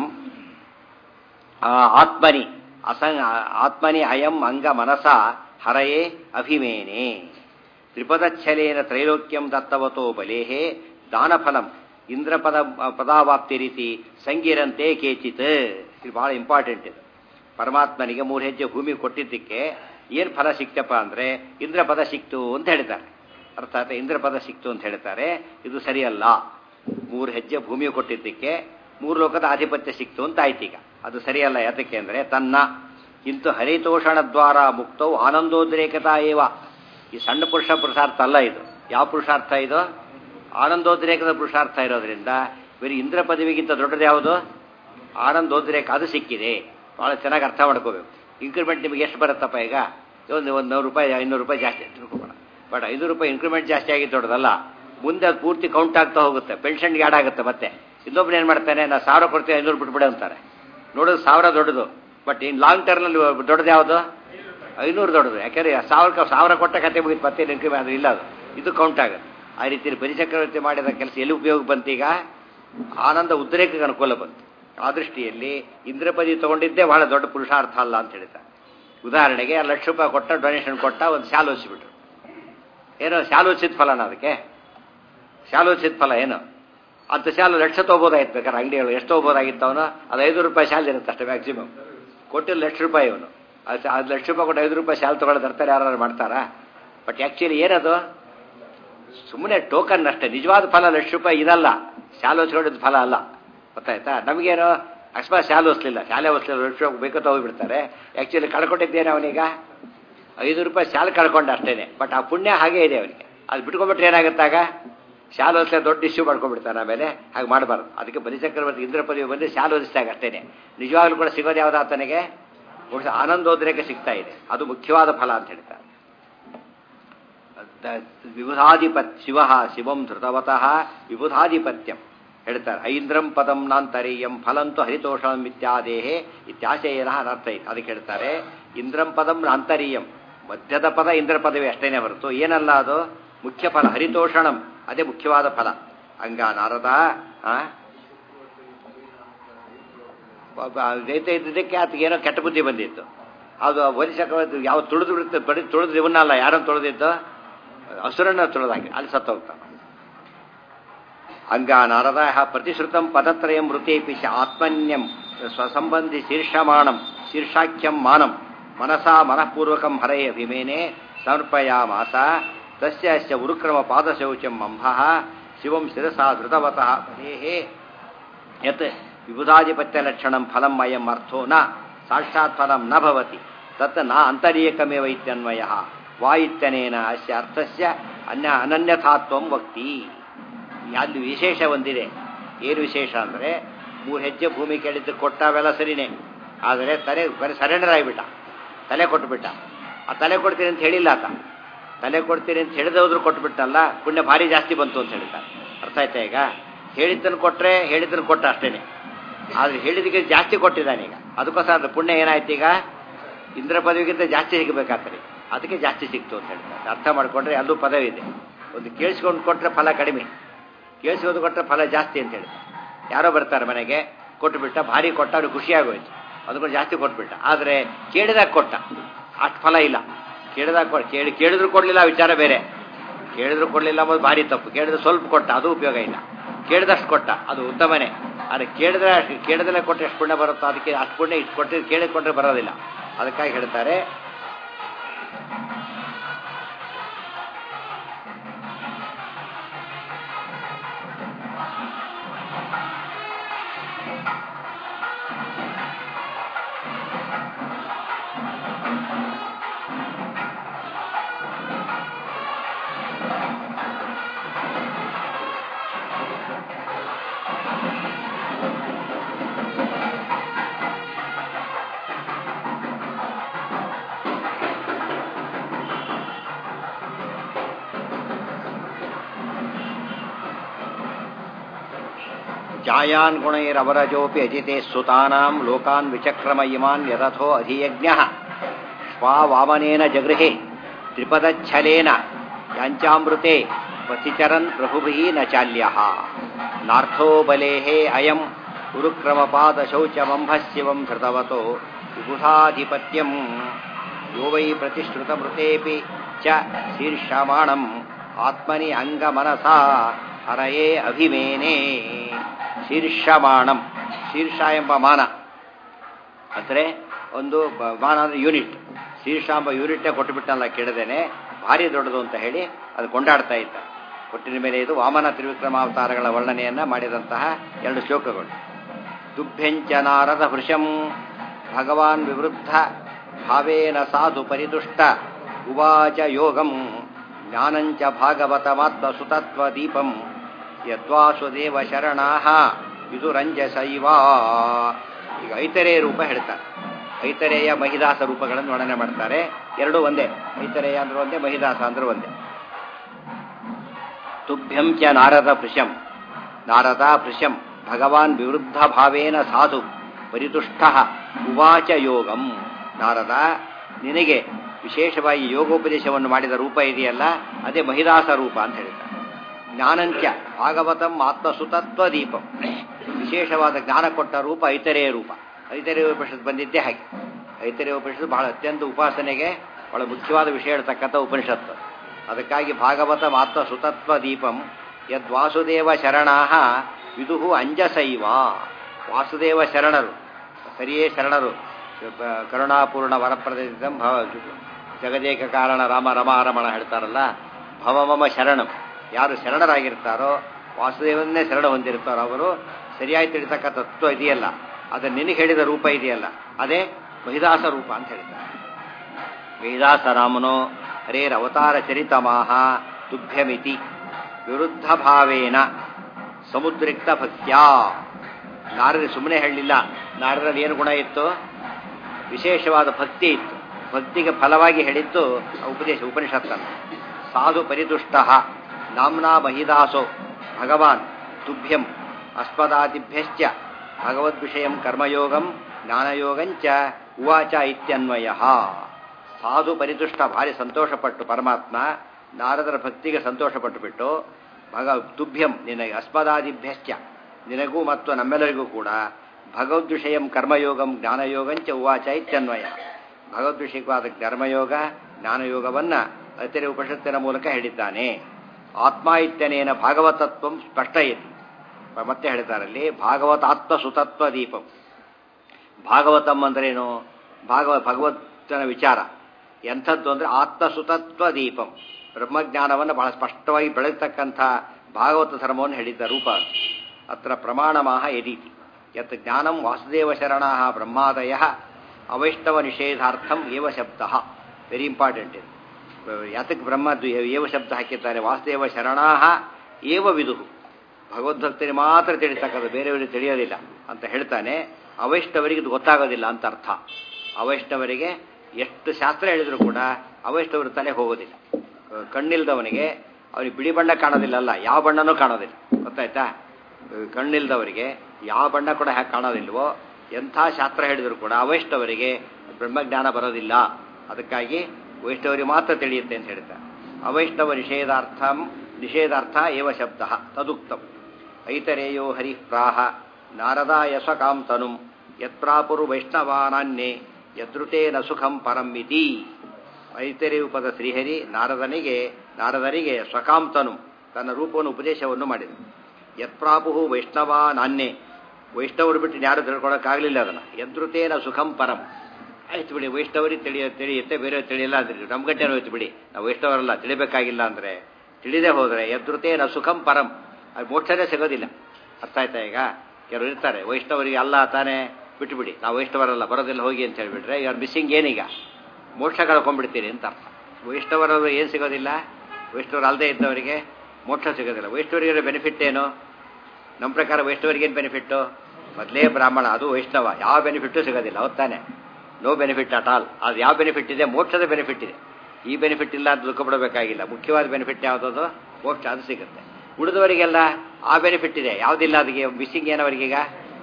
ಆತ್ಮನಿ ಅಸಂ ಆತ್ಮನಿ ಅಯಂ ಅಂಗ ಮನಸ ಹರಯೇ ಅಭಿಮೇನೆ ತ್ರಿಪದಚ್ಛಲೇನ ತ್ರೈಲೋಕ್ಯಂ ದತ್ತವತೋ ಬಲೇಹೇ ದಾನಫಲಂ ಇಂದ್ರಪದ ಪದಾವಾಪ್ತಿ ರೀತಿ ಸಂಗಿರಂತೆ ಕೇಚಿತ್ ಇದು ಬಹಳ ಇಂಪಾರ್ಟೆಂಟ್ ಇದು ಪರಮಾತ್ಮನಿಗೆ ಮೂರು ಹೆಜ್ಜೆ ಭೂಮಿ ಕೊಟ್ಟಿದ್ದಕ್ಕೆ ಏನು ಫಲ ಸಿಕ್ತಪ್ಪ ಅಂದರೆ ಇಂದ್ರಪದ ಸಿಕ್ತು ಅಂತ ಹೇಳ್ತಾರೆ ಅರ್ಥಾತ್ ಇಂದ್ರಪದ ಸಿಕ್ತು ಅಂತ ಹೇಳ್ತಾರೆ ಇದು ಸರಿಯಲ್ಲ ಮೂರು ಹೆಜ್ಜೆ ಭೂಮಿ ಕೊಟ್ಟಿದ್ದಕ್ಕೆ ಮೂರು ಲೋಕದ ಆಧಿಪತ್ಯ ಸಿಕ್ತು ಅಂತ ಆಯ್ತು ಈಗ ಅದು ಸರಿಯಲ್ಲ ಯಾತಕ್ಕೆ ಅಂದರೆ ತನ್ನ ಇಂತು ಹರಿತೋಷಣ ದ್ವಾರ ಮುಕ್ತವು ಆನಂದೋದ್ರೇಕತಾ ಏವ ಈ ಸಣ್ಣ ಪುರುಷ ಪುರುಷಾರ್ಥ ಅಲ್ಲ ಇದು ಯಾವ ಪುರುಷಾರ್ಥ ಇದು ಆನಂದೋದ್ರೇಕದ ಪುರುಷಾರ್ಥ ಇರೋದ್ರಿಂದ ಬರೀ ಇಂದ್ರ ಪದವಿಗಿಂತ ದೊಡ್ಡದು ಯಾವುದು ಆನಂದೋದ್ರೇಕ ಅದು ಸಿಕ್ಕಿದೆ ಭಾಳ ಚೆನ್ನಾಗಿ ಅರ್ಥ ಮಾಡ್ಕೋಬೇಕು ಇನ್ಕ್ರಿಮೆಂಟ್ ನಿಮಗೆ ಎಷ್ಟು ಬರುತ್ತಪ್ಪ ಈಗ ಒಂದು ಒಂದು ನೂರು ರೂಪಾಯಿ ಐನೂರು ರೂಪಾಯಿ ಜಾಸ್ತಿ ಅಂತ ತಿಳ್ಕೊಬೇಡ ಬಟ್ ಐನೂರು ರೂಪಾಯಿ ಇನ್ಕ್ರಿಮೆಂಟ್ ಜಾಸ್ತಿ ಆಗಿದ್ದು ದೊಡ್ಡದಲ್ಲ ಮುಂದೆ ಅದು ಪೂರ್ತಿ ಕೌಂಟ್ ಆಗ್ತಾ ಹೋಗುತ್ತೆ ಪೆನ್ಷನ್ಗೆ ಆ್ಯಡ್ ಆಗುತ್ತೆ ಮತ್ತೆ ಇನ್ನೊಬ್ಬನು ಏನು ಮಾಡ್ತಾನೆ ನಾ ಸಾವಿರ ಕೊಡ್ತೀನಿ ಐನೂರು ಬಿಟ್ಬಿಡು ಅಂತಾರೆ ನೋಡೋದು ಸಾವಿರ ದೊಡ್ಡದು ಬಟ್ ಇನ್ ಲಾಂಗ್ ಟರ್ಮಲ್ಲಿ ದೊಡ್ಡದು ಯಾವುದು ಐನೂರು ದೊಡ್ಡದು ಯಾಕೆಂದ್ರೆ ಸಾವಿರ ಸಾವಿರ ಕೊಟ್ಟ ಕತೆ ಮುಗಿತು ಮತ್ತೆ ಇನ್ಕ್ರಿಮೆಂಟ್ ಅದು ಇಲ್ಲ ಅದು ಇದು ಕೌಂಟ್ ಆಗುತ್ತೆ ಆ ರೀತಿ ಬಲಿಚಕ್ರವರ್ತಿ ಮಾಡಿದ ಕೆಲಸ ಎಲ್ಲಿ ಉಪಯೋಗ ಬಂತೀಗ ಆನಂದ ಉದ್ರೇಕಕ್ಕೆ ಅನುಕೂಲ ಬಂತು ಆ ದೃಷ್ಟಿಯಲ್ಲಿ ಇಂದ್ರಪದಿ ತಗೊಂಡಿದ್ದೇ ಬಹಳ ದೊಡ್ಡ ಪುರುಷಾರ್ಥ ಅಲ್ಲ ಅಂತ ಹೇಳ್ತಾರೆ ಉದಾಹರಣೆಗೆ ಲಕ್ಷ ರೂಪಾಯಿ ಕೊಟ್ಟ ಡೊನೇಷನ್ ಕೊಟ್ಟ ಒಂದು ಶಾಲು ಹೊಚ್ಚಿಬಿಟ್ರು ಏನೋ ಶಾಲು ಹೊಚ್ಚಿದ ಫಲನ ಅದಕ್ಕೆ ಶಾಲು ಹೊಚ್ಚಿದ ಫಲ ಏನು ಅಂತ ಶಾಲು ಲಕ್ಷ ತೊಗೋಬೋದಾಗಿತ್ತು ಬೇಕಾದ್ರೆ ಅಂಗಡಿಗಳು ಎಷ್ಟು ತೊಗೋಬೋದಾಗಿತ್ತು ಅವನು ಅದು ಐದು ರೂಪಾಯಿ ಶಾಲ್ ಇರುತ್ತೆ ಅಷ್ಟೇ ಮ್ಯಾಕ್ಸಿಮಮ್ ಕೊಟ್ಟಿಲ್ಲ ಲಕ್ಷ ರೂಪಾಯಿ ಇವನು ಅದು ಅದು ಲಕ್ಷ ರೂಪಾಯಿ ಕೊಟ್ಟು ಐದು ರೂಪಾಯಿ ಶಾಲ್ ತೊಗೊಳ್ಳೋದು ತರ್ತಾರೆ ಯಾರು ಮಾಡ್ತಾರಾ ಬಟ್ ಆ್ಯಕ್ಚುಲಿ ಏನದು ಸುಮ್ಮನೆ ಟೋಕನ್ ಅಷ್ಟೇ ನಿಜವಾದ ಫಲ ಲಕ್ಷ ರೂಪಾಯಿ ಇದಲ್ಲ ಶಾಲೆ ಹೊಚ್ಕೊಂಡಿದ್ದ ಫಲ ಅಲ್ಲ ಗೊತ್ತಾಯ್ತಾ ನಮಗೇನು ಅಕಸ್ಮಾತ್ ಶಾಲೆ ಹೊಸ್ಲಿಲ್ಲ ಶಾಲೆ ಹೊಸ್ಲಿಲ್ಲ ಲಕ್ಷ ರೂಪಾಯಿ ಬೇಕೋ ತಗೋಬಿಡ್ತಾರೆ ಆ್ಯಕ್ಚುಲಿ ಕಳ್ಕೊಂಡಿದ್ದೇನೆ ಅವನೀಗ ಐದು ರೂಪಾಯಿ ಶಾಲೆ ಕಳ್ಕೊಂಡ ಅಷ್ಟೇನೆ ಬಟ್ ಆ ಪುಣ್ಯ ಹಾಗೇ ಇದೆ ಅವನಿಗೆ ಅದು ಬಿಟ್ಕೊಂಡ್ಬಿಟ್ರೆ ಏನಾಗುತ್ತಾಗ ಶಾಲೆ ಹೊಸ್ಲೆ ದೊಡ್ಡ ಇಶ್ಯೂ ಮಾಡ್ಕೊಂಡ್ಬಿಡ್ತಾನೆ ಆಮೇಲೆ ಹಾಗೆ ಮಾಡಬಾರ್ದು ಅದಕ್ಕೆ ಬಲಿಚಕ್ರವರ್ತಿ ಇಂದ್ರ ಪದವಿ ಬಂದು ಶಾಲೆ ಹೊದಿಸಿದಾಗ ಅಷ್ಟೇನೆ ನಿಜವಾಗ್ಲೂ ಕೂಡ ಸಿಗೋದು ಯಾವ್ದು ಆತನಿಗೆ ಬಹುಶಃ ಆನಂದೋದ್ರೇಕ ಸಿಗ್ತಾ ಇದೆ ಅದು ಮುಖ್ಯವಾದ ಫಲ ಅಂತ ಹೇಳ್ತಾರೆ ವಿಬುಧಾಧಿಪತ್ ಶಿವ ಶಿವಂ ಧೃತವತಃ ವಿಬುಧಾಧಿಪತ್ಯಂ ಹೇಳ್ತಾರೆ ಐಂದ್ರಂ ಪದಂ ನಾಂತರೀಯಂ ಫಲಂತು ಹರಿತೋಷಂ ಇತ್ಯಾದೇಹೇ ಇತ್ಯಾಶಯನ ಅರ್ಥ ಐತೆ ಅದಕ್ಕೆ ಹೇಳ್ತಾರೆ ಇಂದ್ರಂ ಪದಂ ನಾಂತರೀಯಂ ಮಧ್ಯದ ಪದ ಇಂದ್ರ ಪದವಿ ಅಷ್ಟೇನೆ ಹೊರತು ಏನಲ್ಲ ಅದು ಮುಖ್ಯ ಫಲ ಹರಿತೋಷಣಂ ಅದೇ ಮುಖ್ಯವಾದ ಫಲ ಹಂಗ ನಾರದ ರೈತ ಇದ್ದಿದ್ದಕ್ಕೆ ಆತಗೆ ಏನೋ ಕೆಟ್ಟ ಬುದ್ಧಿ ಬಂದಿತ್ತು ಅದು ವಲಿ ಚಕ್ರವರ್ತಿ ಯಾವ ತುಳಿದು ಬಿಡುತ್ತೆ ಬರೀ ತುಳಿದು ಇವನ್ನಲ್ಲ ಯಾರನ್ನು ತುಳಿದಿದ್ದು ಹಸುರನ್ನ ತುಳಿದಾಗಿ ಅಲ್ಲಿ ಸತ್ತೋಗ್ತಾನೆ ಅಂಗ ನಾರದ ಪ್ರತಿಶ್ರುತಂ ಪದತ್ರಯಂ ಮೃತೇಪಿ ಚ ಆತ್ಮನ್ಯಂ ಸ್ವಸಂಬಂಧಿ ಶೀರ್ಷಮಾಣಂ ಶೀರ್ಷಾಖ್ಯಂ ಮಾನಂ ಮನಸಾ ಮನಃಪೂರ್ವಕಂ ಹರೇ ಅಭಿಮೇನೆ ಸಮರ್ಪಯಾಮಾಸ ತಸ್ಯ ಅಸ್ಯ ಉರುಕ್ರಮ ಪಾದಶೌಚಂ ಅಂಬಃ ಶಿವಂ ಶಿರಸಾ ಧೃತವತಃ ಪದೇಹೇ ಯತ್ ವಿಬುಧಾಧಿಪತ್ಯಲಕ್ಷಣಂ ಫಲಂ ಅಯಂ ಅರ್ಥೋ ನ ಸಾಕ್ಷಾತ್ ಫಲಂ ನ ಭವತಿ ತತ್ ನ ಅಂತರೀಯಕಮೇವ ಇತ್ಯನ್ವಯ ವಾ ಇತ್ಯನೇನ ಅಸ್ಯ ಅರ್ಥಸ್ಯ ಅನ್ಯ ಅನನ್ಯಥಾತ್ವಂ ವಕ್ತಿ ಅಲ್ಲಿ ವಿಶೇಷ ಒಂದಿದೆ ಏನು ವಿಶೇಷ ಅಂದರೆ ಮೂರು ಹೆಜ್ಜೆ ಭೂಮಿ ಕೇಳಿದ್ದು ಕೊಟ್ಟಾವೆಲ್ಲ ಸರಿನೇ ಆದರೆ ತಲೆ ಬರೀ ಸರೆಂಡರ್ ಆಗಿಬಿಟ್ಟ ತಲೆ ಕೊಟ್ಬಿಟ್ಟ ಆ ತಲೆ ಕೊಡ್ತೀನಿ ಅಂತ ಹೇಳಿಲ್ಲ ಆತ ತಲೆ ಕೊಡ್ತೀನಿ ಅಂತ ಹೇಳಿದವ್ರು ಕೊಟ್ಬಿಟ್ಟಲ್ಲ ಪುಣ್ಯ ಭಾರಿ ಜಾಸ್ತಿ ಬಂತು ಅಂತ ಹೇಳ್ತಾರೆ ಅರ್ಥ ಆಯ್ತಾ ಈಗ ಹೇಳಿದ್ದನ್ನು ಕೊಟ್ಟರೆ ಹೇಳಿದ್ದನ್ನು ಕೊಟ್ಟ ಅಷ್ಟೇನೆ ಆದರೆ ಹೇಳಿದಕ್ಕೆ ಜಾಸ್ತಿ ಕೊಟ್ಟಿದ್ದಾನೆ ಈಗ ಅದಕ್ಕೋಸ್ಕರ ಅದು ಪುಣ್ಯ ಏನಾಯ್ತು ಈಗ ಇಂದ್ರ ಪದವಿಗಿಂತ ಜಾಸ್ತಿ ಸಿಗಬೇಕಾಗ್ತದೆ ಅದಕ್ಕೆ ಜಾಸ್ತಿ ಸಿಕ್ತು ಅಂತ ಹೇಳ್ತಾರೆ ಅರ್ಥ ಮಾಡಿಕೊಂಡ್ರೆ ಅಲ್ಲೂ ಪದವಿ ಇದೆ ಒಂದು ಕೇಳಿಸ್ಕೊಂಡು ಕೊಟ್ಟರೆ ಫಲ ಕಡಿಮೆ ಕೇಳಿಸೋದು ಕೊಟ್ಟರೆ ಫಲ ಜಾಸ್ತಿ ಅಂತ ಹೇಳಿ ಯಾರೋ ಬರ್ತಾರೆ ಮನೆಗೆ ಕೊಟ್ಟುಬಿಟ್ಟ ಭಾರಿ ಕೊಟ್ಟ ಅವ್ರಿಗೆ ಖುಷಿಯಾಗೋಯ್ತು ಅದಕ್ಕೊಂದು ಜಾಸ್ತಿ ಕೊಟ್ಬಿಟ್ಟ ಆದರೆ ಕೇಳಿದಾಗ ಕೊಟ್ಟ ಅಷ್ಟು ಫಲ ಇಲ್ಲ ಕೇಳಿದಾಗ ಕೊಟ್ಟು ಕೇಳಿ ಕೇಳಿದ್ರು ಕೊಡಲಿಲ್ಲ ವಿಚಾರ ಬೇರೆ ಕೇಳಿದ್ರು ಕೊಡಲಿಲ್ಲ ಅನ್ನೋದು ಭಾರಿ ತಪ್ಪು ಕೇಳಿದ್ರೆ ಸ್ವಲ್ಪ ಕೊಟ್ಟ ಅದು ಉಪಯೋಗ ಇಲ್ಲ ಕೇಳಿದಷ್ಟು ಕೊಟ್ಟ ಅದು ಉತ್ತಮನೇ ಆದರೆ ಕೇಳಿದ್ರೆ ಕೇಳಿದ್ರೆ ಕೊಟ್ಟರೆ ಎಷ್ಟು ಪುಣ್ಯ ಬರುತ್ತೋ ಅದಕ್ಕೆ ಅಷ್ಟು ಪುಣ್ಯ ಇಷ್ಟು ಕೊಟ್ಟರೆ ಕೇಳಿಕೊಂಡ್ರೆ ಬರೋದಿಲ್ಲ ಅದಕ್ಕಾಗಿ ಹೇಳ್ತಾರೆ ಜಾಯಾನ್ ಗುಣೈರವರಜೋಪಿ ಅಜಿತೆ ಸುತಾನಾಂ ಲೋಕಾನ್ ವಿಚಕ್ರಮ ಇಮಾನ್ ಯಥೋ ಅಧಿಯಜ್ಞ ಶ್ವಾ ವಾಮನೇನ ಜಗೃಹೆ ತ್ರಿಪದಚ್ಛಲೇನ ಯಾಂಚಾಮೃತೆ ಪಥಿಚರನ್ ಪ್ರಭುಭಿ ನ ಚಾಲ್ಯ ನಾರ್ಥೋ ಬಲೇಹೇ ಅಯಂ ಉರುಕ್ರಮಪಾದ ಶೌಚಮಂಭಸ್ಯವಂ ಧೃತವತೋ ವಿಬುಧಾಧಿಪತ್ಯಂ ಯೋ ವೈ ಪ್ರತಿಶ್ರುತಮೃತೇಪಿ ಚ ಶೀರ್ಷಮಾಣಂ ಆತ್ಮನಿ ಅಂಗಮನಸಾ ಹರಯೇ ಅಭಿಮೇನೆ ಶೀರ್ಷಮಾಣಂ ಶೀರ್ಷ ಎಂಬ ಮಾನ ಅಂದರೆ ಒಂದು ಬ- ಮಾನ ಅಂದರೆ ಯೂನಿಟ್ ಶೀರ್ಷ ಎಂಬ ಯೂನಿಟ್ನೇ ಕೊಟ್ಟುಬಿಟ್ಟಲ್ಲ ಕೇಳದೇನೆ ಭಾರಿ ದೊಡ್ಡದು ಅಂತ ಹೇಳಿ ಅದು ಕೊಂಡಾಡ್ತಾ ಇದ್ದ ಕೊಟ್ಟಿನ ಮೇಲೆ ಇದು ವಾಮನ ತ್ರಿವಿಕ್ರಮಾವತಾರಗಳ ವರ್ಣನೆಯನ್ನು ಮಾಡಿದಂತಹ ಎರಡು ಶ್ಲೋಕಗಳು ದುಭ್ಯಂಚ ನಾರದ ಹೃಷಂ ಭಗವಾನ್ ವಿವೃದ್ಧ ಭಾವೇನ ಸಾಧು ಪರಿದುಷ್ಟ ಉವಾಚ ಯೋಗಂ ಜ್ಞಾನಂಚ ಭಾಗವತಮಾತ್ಮ ಸುತತ್ವ ದೀಪಂ ಯದ್ವಾಸುದೇವ ಶರಣಾಹ ವಿದುರಂಜಸೈವ ಈಗ ಐತರೇಯ ರೂಪ ಹೇಳ್ತಾರೆ ಐತರೇಯ ಮಹಿದಾಸ ರೂಪಗಳನ್ನು ವರ್ಣನೆ ಮಾಡ್ತಾರೆ ಎರಡೂ ಒಂದೇ ಐತರೇಯ ಅಂದ್ರೆ ಒಂದೇ ಮಹಿದಾಸ ಅಂದ್ರೆ ಒಂದೇ ತುಭ್ಯಂ ಚ ನಾರದ ಭೃಶಂ ನಾರದ ಭೃಶಂ ಭಗವಾನ್ ವಿವೃದ್ಧ ಭಾವೇನ ಸಾಧು ಪರಿತುಷ್ಟ ಉವಾಚ ಯೋಗಂ ನಾರದ ನಿನಗೆ ವಿಶೇಷವಾಗಿ ಯೋಗೋಪದೇಶವನ್ನು ಮಾಡಿದ ರೂಪ ಇದೆಯಲ್ಲ ಅದೇ ಮಹಿದಾಸ ರೂಪ ಅಂತ ಹೇಳ್ತಾರೆ ಜ್ಞಾನಂಚ ಭಾಗವತಂ ಆತ್ಮಸುತತ್ವ ದೀಪಂ ವಿಶೇಷವಾದ ಜ್ಞಾನ ಕೊಟ್ಟ ರೂಪ ಐತರೇಯ ರೂಪ ಐತರೇಯ ಉಪನಿಷತ್ ಬಂದಿದ್ದೇ ಹಾಗೆ ಐತರೇಯ ಉಪನಿಷತ್ ಬಹಳ ಅತ್ಯಂತ ಉಪಾಸನೆಗೆ ಬಹಳ ಮುಖ್ಯವಾದ ವಿಷಯ ಹೇಳ್ತಕ್ಕಂಥ ಉಪನಿಷತ್ತು ಅದಕ್ಕಾಗಿ ಭಾಗವತ ಆತ್ಮ ಸುತತ್ವ ದೀಪಂ ಯದ್ ವಾಸುದೇವ ಶರಣಾಹ ವಿದುಹು ಅಂಜಸೈವ ವಾಸುದೇವ ಶರಣರು ಸರಿಯೇ ಶರಣರು ಕರುಣಾಪೂರ್ಣ ವರಪ್ರದಿತಂ ಭವ ಜಗದೇಕ ಕಾರಣ ರಾಮ ರಮಾರಮಣ ಹೇಳ್ತಾರಲ್ಲ ಭವಮಮ ಶರಣಂ ಯಾರು ಶರಣರಾಗಿರ್ತಾರೋ ವಾಸುದೇವನ್ನೇ ಶರಣ ಹೊಂದಿರ್ತಾರೋ ಅವರು ಸರಿಯಾಗಿ ತಿಳಿತಕ್ಕ ತತ್ವ ಇದೆಯಲ್ಲ ಅದನ್ನು ನಿನಗೆ ಹೇಳಿದ ರೂಪ ಇದೆಯಲ್ಲ ಅದೇ ಮಹಿದಾಸ ರೂಪ ಅಂತ ಹೇಳ್ತಾರೆ ವೇದಾಸ ರಾಮನೋ ಹರೇರ್ ಅವತಾರ ಚರಿತಮಾಹ ತುಭ್ಯಮಿತಿ ವಿರುದ್ಧ ಭಾವೇನ ಸಮುದ್ರಿಕ್ತ ಭಕ್ತ್ಯ ನಾರದ ಸುಮ್ಮನೆ ಹೇಳಲಿಲ್ಲ ನಾರದಲ್ಲಿ ಏನು ಗುಣ ಇತ್ತು ವಿಶೇಷವಾದ ಭಕ್ತಿ ಇತ್ತು ಭಕ್ತಿಗೆ ಫಲವಾಗಿ ಹೇಳಿದ್ದು ಉಪದೇಶ ಉಪನಿಷತ್ತನ್ನು ಸಾಧು ಪರಿತುಷ್ಟ ನಾಮ್ನಾ ಮಹಿದಾಸೋ ಭಗವಾನ್ ತುಭ್ಯಂ ಅಸ್ಮದಾದಿಭ್ಯಶ್ಚ ಭಗವದ್ವಿಷಯಂ ಕರ್ಮಯೋಗಂ ಜ್ಞಾನಯೋಗಂಚ ಉವಾಚ ಇತ್ಯನ್ವಯ ಸಾಧು ಪರಿತುಷ್ಟ ಭಾರಿ ಸಂತೋಷಪಟ್ಟು ಪರಮಾತ್ಮ ನಾರದರ ಭಕ್ತಿಗೆ ಸಂತೋಷಪಟ್ಟು ಬಿಟ್ಟು ಭಗ ತುಭ್ಯಂ ನಿನಗೆ ಅಸ್ಮದಾದಿಭ್ಯಶ್ಚ ನಿನಗೂ ಮತ್ತು ನಮ್ಮೆಲ್ಲರಿಗೂ ಕೂಡ ಭಗವದ್ವಿಷಯಂ ಕರ್ಮಯೋಗಂ ಜ್ಞಾನಯೋಗಂಚ ಉವಾಚ ಇತ್ಯನ್ವಯ ಭಗವದ್ವಿಷಯವಾದ ಕರ್ಮಯೋಗ ಜ್ಞಾನಯೋಗವನ್ನ ಅತಿರೆ ಉಪನಿಷತ್ತಿನ ಮೂಲಕ ಹೇಳಿದ್ದಾನೆ ಆತ್ಮ ಇತ್ಯನೇನ ಭಾಗವತತ್ವಂ ಸ್ಪಷ್ಟಯತಿ ಮತ್ತೆ ಹೇಳ್ತಾರಲ್ಲಿ ಭಾಗವತ ಆತ್ಮ ಸುತತ್ವ ದೀಪಂ ಭಾಗವತಂ ಅಂದ್ರೇನು ಭಾಗವ ಭಗವತನ ವಿಚಾರ ಎಂಥದ್ದು ಅಂದ್ರೆ ಆತ್ಮಸುತತ್ವ ದೀಪಂ ಬ್ರಹ್ಮಜ್ಞಾನವನ್ನು ಬಹಳ ಸ್ಪಷ್ಟವಾಗಿ ಬೆಳಗ್ತಕ್ಕಂಥ ಭಾಗವತ ಧರ್ಮವನ್ನು ಹೇಳಿದ್ದ ರೂಪ ಅತ್ರ ಪ್ರಮಾಣಮಾಹ ಯದೀತಿ ಯತ್ ಜ್ಞಾನಂ ವಾಸುದೇವ ಶರಣಾ ಬ್ರಹ್ಮಾದಯ ಅವೈಷ್ಣವ ನಿಷೇಧಾರ್ಥಂ ಏವ ಶಬ್ದ ವೆರಿ ಇಂಪಾರ್ಟೆಂಟ್ ಇದು ಯಾತಕ್ಕೆ ಬ್ರಹ್ಮ ಏವ ಶಬ್ದ ಹಾಕಿದ್ದಾರೆ ವಾಸುದೇವ ಶರಣಾ ಏವ ವಿದುಹು ಭಗವದ್ಭಕ್ತರಿಗೆ ಮಾತ್ರ ತಿಳಿತಕ್ಕದ್ದು ಬೇರೆಯವರಿಗೆ ತಿಳಿಯೋದಿಲ್ಲ ಅಂತ ಹೇಳ್ತಾನೆ ಅವೈಷ್ಣವರಿಗೆ ಇದು ಗೊತ್ತಾಗೋದಿಲ್ಲ ಅಂತ ಅರ್ಥ ಅವೈಷ್ಣವರಿಗೆ ಎಷ್ಟು ಶಾಸ್ತ್ರ ಹೇಳಿದ್ರು ಕೂಡ ಅವೈಷ್ಣವರು ತಲೆ ಹೋಗೋದಿಲ್ಲ ಕಣ್ಣಿಲ್ದವನಿಗೆ ಅವನಿಗೆ ಬಿಳಿ ಬಣ್ಣ ಕಾಣೋದಿಲ್ಲಲ್ಲ ಯಾವ ಬಣ್ಣನೂ ಕಾಣೋದಿಲ್ಲ ಗೊತ್ತಾಯ್ತಾ ಕಣ್ಣಿಲ್ದವರಿಗೆ ಯಾವ ಬಣ್ಣ ಕೂಡ ಹ್ಯಾಕೆ ಕಾಣೋದಿಲ್ವೋ ಎಂಥ ಶಾಸ್ತ್ರ ಹೇಳಿದ್ರು ಕೂಡ ಅವೈಷ್ಣವರಿಗೆ ಬ್ರಹ್ಮಜ್ಞಾನ ಬರೋದಿಲ್ಲ ಅದಕ್ಕಾಗಿ ವೈಷ್ಣವರಿಗೆ ಮಾತ್ರ ತಿಳಿಯುತ್ತೆ ಅಂತ ಹೇಳ್ತಾರೆ ಅವೈಷ್ಣವ ನಿಷೇಧಾರ್ಥಂ ನಿಷೇಧಾರ್ಥ ಏವ ಶಬ್ದ ತದುಕ್ತಂ ಐತರೇಯೋ ಹರಿಪ್ರಾಹ ನಾರದಾಯ ಸ್ವಕಾಂ ತನುಂ ಯತ್ಪ್ರಾಪುರು ವೈಷ್ಣವಾನಾನ್ಯೇ ಯದೃತೇನ ಸುಖಂ ಪರಮಿತಿ ಐತರೇಯುಪದ ಶ್ರೀಹರಿ ನಾರದನಿಗೆ ನಾರದರಿಗೆ ಸ್ವಕಾಂತನು ತನ್ನ ರೂಪವನ್ನು ಉಪದೇಶವನ್ನು ಮಾಡಿದನು ಯತ್ಪ್ರಾಪು ವೈಷ್ಣವ ನಾನ್ಯೇ ವೈಷ್ಣವರು ಬಿಟ್ಟು ಯಾರು ತಿಳ್ಕೊಳಕ್ಕಾಗಲಿಲ್ಲ ಅದನ್ನು ಯದೃತೇನ ಸುಖಂ ಪರಂ ಆಯ್ತು ಬಿಡಿ ವೈಷ್ಣವರಿಗೆ ತಿಳಿಯ ತಿಳಿಯುತ್ತೆ ಬೇರೆ ತಿಳಿಯಲ್ಲ ಅಂದ್ರೆ ನಮ್ಗಟ್ಟೆನೂ ಹೋಯ್ತು ಬಿಡಿ ನಾವು ವೈಷ್ಣವರಲ್ಲ ತಿಳಿಬೇಕಾಗಿಲ್ಲ ಅಂದ್ರೆ ತಿಳಿದೇ ಹೋದರೆ ಯದೃತೇನ ಸುಖಂ ಪರಂ ಅದು ಮೋಕ್ಷನೇ ಸಿಗೋದಿಲ್ಲ ಅರ್ಥ ಆಯ್ತಾ ಈಗ ಕೆಲವರು ಇರ್ತಾರೆ ವೈಷ್ಣವರಿಗೆ ಅಲ್ಲ ತಾನೇ ಬಿಟ್ಟುಬಿಡಿ ನಾವು ವೈಷ್ಣವರಲ್ಲ ಬರೋದಿಲ್ಲ ಹೋಗಿ ಅಂತ ಹೇಳಿಬಿಟ್ರೆ ಇವ್ರ ಮಿಸ್ಸಿಂಗ್ ಏನೀಗ ಮೋಕ್ಷ ಕಳ್ಕೊಂಡ್ಬಿಡ್ತೀರಿ ಅಂತ ಅರ್ಥ ವೈಷ್ಣವರವರು ಏನು ಸಿಗೋದಿಲ್ಲ ವೈಷ್ಣವರು ಅಲ್ಲದೆ ಇದ್ದವರಿಗೆ ಮೋಕ್ಷ ಸಿಗೋದಿಲ್ಲ ವೈಷ್ಣವರಿಗೆ ಬೆನಿಫಿಟ್ ಏನು ನಮ್ಮ ಪ್ರಕಾರ ವೈಷ್ಣವರಿಗೆ ಏನು ಬೆನಿಫಿಟ್ಟು ಮೊದಲೇ ಬ್ರಾಹ್ಮಣ ಅದು ವೈಷ್ಣವ ಯಾವ ಬೆನಿಫಿಟ್ಟು ಸಿಗೋದಿಲ್ಲ ಅವತ್ತಾನೆ ನೋ ಬೆನಿಫಿಟ್ ಅಟ್ ಆಲ್ ಅದು ಯಾವ ಬೆನಿಫಿಟ್ ಇದೆ ಮೋಕ್ಷದ ಬೆನಿಫಿಟ್ ಇದೆ ಈ ಬೆನಿಫಿಟ್ ಇಲ್ಲ ಅಂತ ದುಃಖ ಪಡಬೇಕಾಗಿಲ್ಲ ಮುಖ್ಯವಾದ ಬೆನಿಫಿಟ್ ಯಾವುದದು ಮೋಕ್ಷ ಅದು ಸಿಗುತ್ತೆ ಉಳಿದವರಿಗೆಲ್ಲ ಆ ಬೆನಿಫಿಟ್ ಇದೆ ಯಾವುದಿಲ್ಲ ಅದಕ್ಕೆ ಮಿಸ್ಸಿಂಗ್ ಏನವರಿಗೀಗ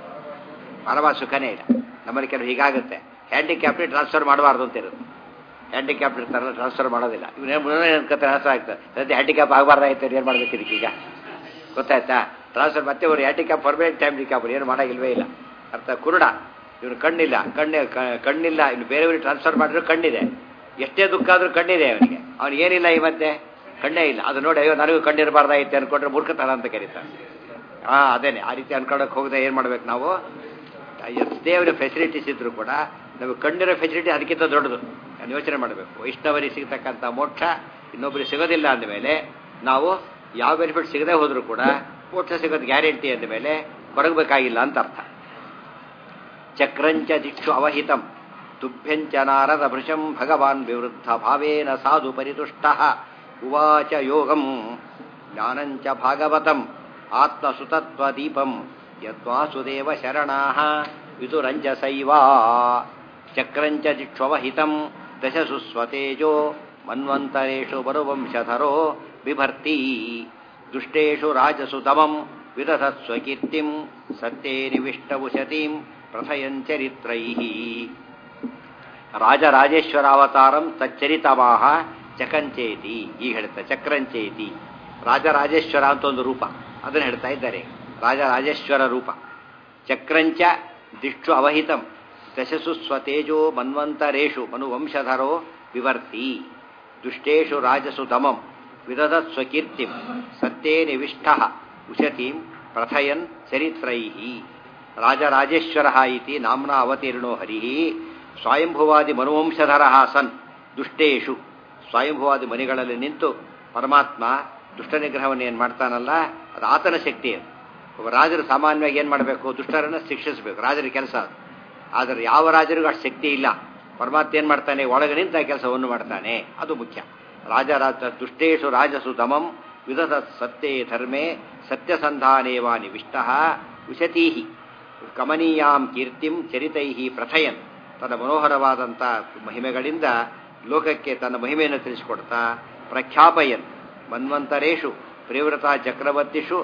ಪರಮ ಸುಖನೇ ಇಲ್ಲ ನಮ್ಮಲ್ಲಿ ಕೆಲವು ಹೀಗಾಗುತ್ತೆ ಹ್ಯಾಂಡಿಕ್ಯಾಪ್ಟಿ ಟ್ರಾನ್ಸ್ಫರ್ ಮಾಡಬಾರ್ದು ಅಂತ ಇರುತ್ತೆ ಹ್ಯಾಂಡಿಕ್ಯಾಪ್ ಇರ್ತಾರಲ್ಲ ಟ್ರಾನ್ಸ್ಫರ್ ಮಾಡೋದಿಲ್ಲ ಇವನೇ ಟ್ರಾನ್ಸ್ಫರ್ ಆಗ್ತದೆ ಸದ್ಯ ಹ್ಯಾಂಡಿಕ್ಯಾಪ್ ಆಗಬಾರ್ದಾಯ್ತು ಏನು ಮಾಡ್ಬೇಕು ಇದಕ್ಕೀಗ ಗೊತ್ತಾಯ್ತಾ ಟ್ರಾನ್ಸ್ಫರ್ ಮತ್ತೆ ಅವರು ಹ್ಯಾಂಡಿಕ್ಯಾಪ್ ಪರ್ಮನೆಂಟ್ ಹ್ಯಾಂಡಿಕ್ಯಾಪ್ ಏನು ಮಾಡೋಂಗಿಲ್ವೇ ಇಲ್ಲ ಅರ್ಥ ಕುರುಡ ಇವನು ಕಣ್ಣಿಲ್ಲ ಕಣ್ಣೆ ಕಣ್ಣಿಲ್ಲ ಇನ್ನು ಬೇರೆಯವ್ರಿಗೆ ಟ್ರಾನ್ಸ್ಫರ್ ಮಾಡಿದ್ರು ಕಣ್ಣಿದೆ ಎಷ್ಟೇ ದುಃಖ ಆದ್ರೂ ಕಣ್ಣಿದೆ ಅವನಿಗೆ ಅವ್ನಿಗೆ ಏನಿಲ್ಲ ಈ ಮತ್ತೆ ಕಣ್ಣೇ ಇಲ್ಲ ಅದು ನೋಡಿ ಅಯ್ಯೋ ನನಗೂ ಕಣ್ಣಿರಬಾರ್ದಾಯ್ತು ಅನ್ಕೊಂಡ್ರೆ ಮೂರ್ಖತನ ಅಂತ ಕರೀತಾರೆ ಹಾಂ ಅದೇನೆ ಆ ರೀತಿ ಅನ್ಕೊಳಕ್ಕೆ ಹೋಗದೆ ಏನು ಮಾಡ್ಬೇಕು ನಾವು ಎಷ್ಟೇ ಅವರ ಫೆಸಿಲಿಟೀಸ್ ಇದ್ರು ಕೂಡ ನಮಗೆ ಕಣ್ಣಿರೋ ಫೆಸಿಲಿಟಿ ಅದಕ್ಕಿಂತ ದೊಡ್ಡದು ನಾನು ಯೋಚನೆ ಮಾಡಬೇಕು ವೈಷ್ಣವರಿಗೆ ಸಿಗತಕ್ಕಂಥ ಮೋಕ್ಷ ಇನ್ನೊಬ್ಬರಿಗೆ ಸಿಗೋದಿಲ್ಲ ಅಂದಮೇಲೆ ನಾವು ಯಾವ ಬೆನಿಫಿಟ್ ಸಿಗದೆ ಹೋದರೂ ಕೂಡ ಮೋಕ್ಷ ಸಿಗೋದು ಗ್ಯಾರಂಟಿ ಅಂದ ಮೇಲೆ ಕೊಡಗಬೇಕಾಗಿಲ್ಲ ಅಂತ ಅರ್ಥ ಚಕ್ರಂಚ ದಿಕ್ಷು ಅವಹಿತಂ ತುಭ್ಯಂಚ ನಾರದ ಭೃಶಂ ಭಗವಾನ್ ವಿವೃದ್ಧ ಭಾವೇನ ಸಾಧು ಪರಿತುಷ್ಟ ಉವಾಚ ಯೋಗಂ ಜ್ಞಾನಂಚ ಭಾಗವತಂ ಆತ್ಮಸುತತ್ವದೀಪಂ ಯದ್ವಾಸುದೇವ ಶರಣಾಃ ವಿದುರಂಜಸೈವಾ ಚಕ್ರಂಚ ದಿಕ್ಷವಹಿತಂ ದಶಸು ಸ್ವತೇಜೋ ಮನ್ವಂತರೇಷು ಬರುವಂಶಧರೋ ಬಿಭರ್ತಿ ದುಷ್ಟೇಷು ರಾಜಸು ದಮಂ ವಿದಧತ್ಸ್ವಕೀರ್ತಿಂ ಸತ್ಯೇ ನಿವಿಷ್ಟವುಶತೀಂ ಪ್ರಥಯಂಚರಿತ್ರೈಃ ರಾಜರಾಜೇಶ್ವರಾವತಾರಂ ತಚ್ಚರಿತವಾಹ ಚಕಂಚೇತಿ ಈಗ ಹೇಳ್ತಾ ಚಕ್ರಂಚೇತಿ ರಾಜರಾಜೇಶ್ವರ ಅಂತ ಒಂದು ರೂಪ ಅದನ್ನು ಹೇಳ್ತಾ ಇದ್ದಾರೆ ರಾಜರಾಜೇಶ್ವರ ರೂಪ ಚಕ್ರಂಚ ದಿಕ್ಷು ಅವಹಿತಂ ದಶಸು ಸ್ವತೇಜೋ ಮನ್ವಂತರೇಷು ಮನುವಂಶಧರೋ ವಿವರ್ತಿ ದುಷ್ಟೇಷು ರಾಜಸು ದಮಂ ವಿದಧತ್ ಸ್ವಕೀರ್ತಿಂ ಸತ್ಯೇ ನಿವಿಷ್ಟ ಉಶತೀಂ ಪ್ರಥಯನ್ ಚರಿತ್ರೈ ರಾಜರಾಜೇಶ್ವರ ಇತಿ ನಾಮ್ನ ಅವತೀರ್ಣೋ ಹರಿ ಸ್ವಯಂಭುವಾದಿ ಮನುವಂಶಧರ ಸನ್ ದುಷ್ಟೇಶು ಸ್ವಯಂಭುವಾದಿ ಮನೆಗಳಲ್ಲಿ ನಿಂತು ಪರಮಾತ್ಮ ದುಷ್ಟ ನಿಗ್ರಹವನ್ನು ಏನು ಮಾಡ್ತಾನಲ್ಲ ಅದು ಆತನ ಶಕ್ತಿ ಅದು ಒಬ್ಬ ರಾಜರು ಸಾಮಾನ್ಯವಾಗಿ ಏನು ಮಾಡಬೇಕು ದುಷ್ಟರನ್ನು ಶಿಕ್ಷಿಸಬೇಕು ರಾಜರ ಕೆಲಸ ಅದು ಆದರೆ ಯಾವ ರಾಜರಿಗೂ ಅಷ್ಟು ಶಕ್ತಿ ಇಲ್ಲ ಪರಮಾತ್ಮ ಏನು ಮಾಡ್ತಾನೆ ಒಳಗೆ ನಿಂತ ಕೆಲಸವನ್ನು ಮಾಡ್ತಾನೆ ಅದು ಮುಖ್ಯ ರಾಜರಾಜ ದುಷ್ಟೇಶು ರಾಜಸು ದಮಂ ವಿಧದ ಸತ್ಯೇ ಧರ್ಮೇ ಸತ್ಯಸಂಧಾನೇವಾ ನಿವಿಷ್ಟ ಉಶತೀಹಿ ಕಮನೀಯಾಂ ಕೀರ್ತಿಂ ಚರಿತೈಹಿ ಪ್ರಥಯನ್ ತನ್ನ ಮನೋಹರವಾದಂಥ ಮಹಿಮೆಗಳಿಂದ ಲೋಕಕ್ಕೆ ತನ್ನ ಮಹಿಮೆಯನ್ನು ತಿಳಿಸಿಕೊಡ್ತಾ ಪ್ರಖ್ಯಾಪಯನ್ ಮನ್ವಂತರೇಶು ಪ್ರೇವ್ರತ ಚಕ್ರವರ್ತಿಷು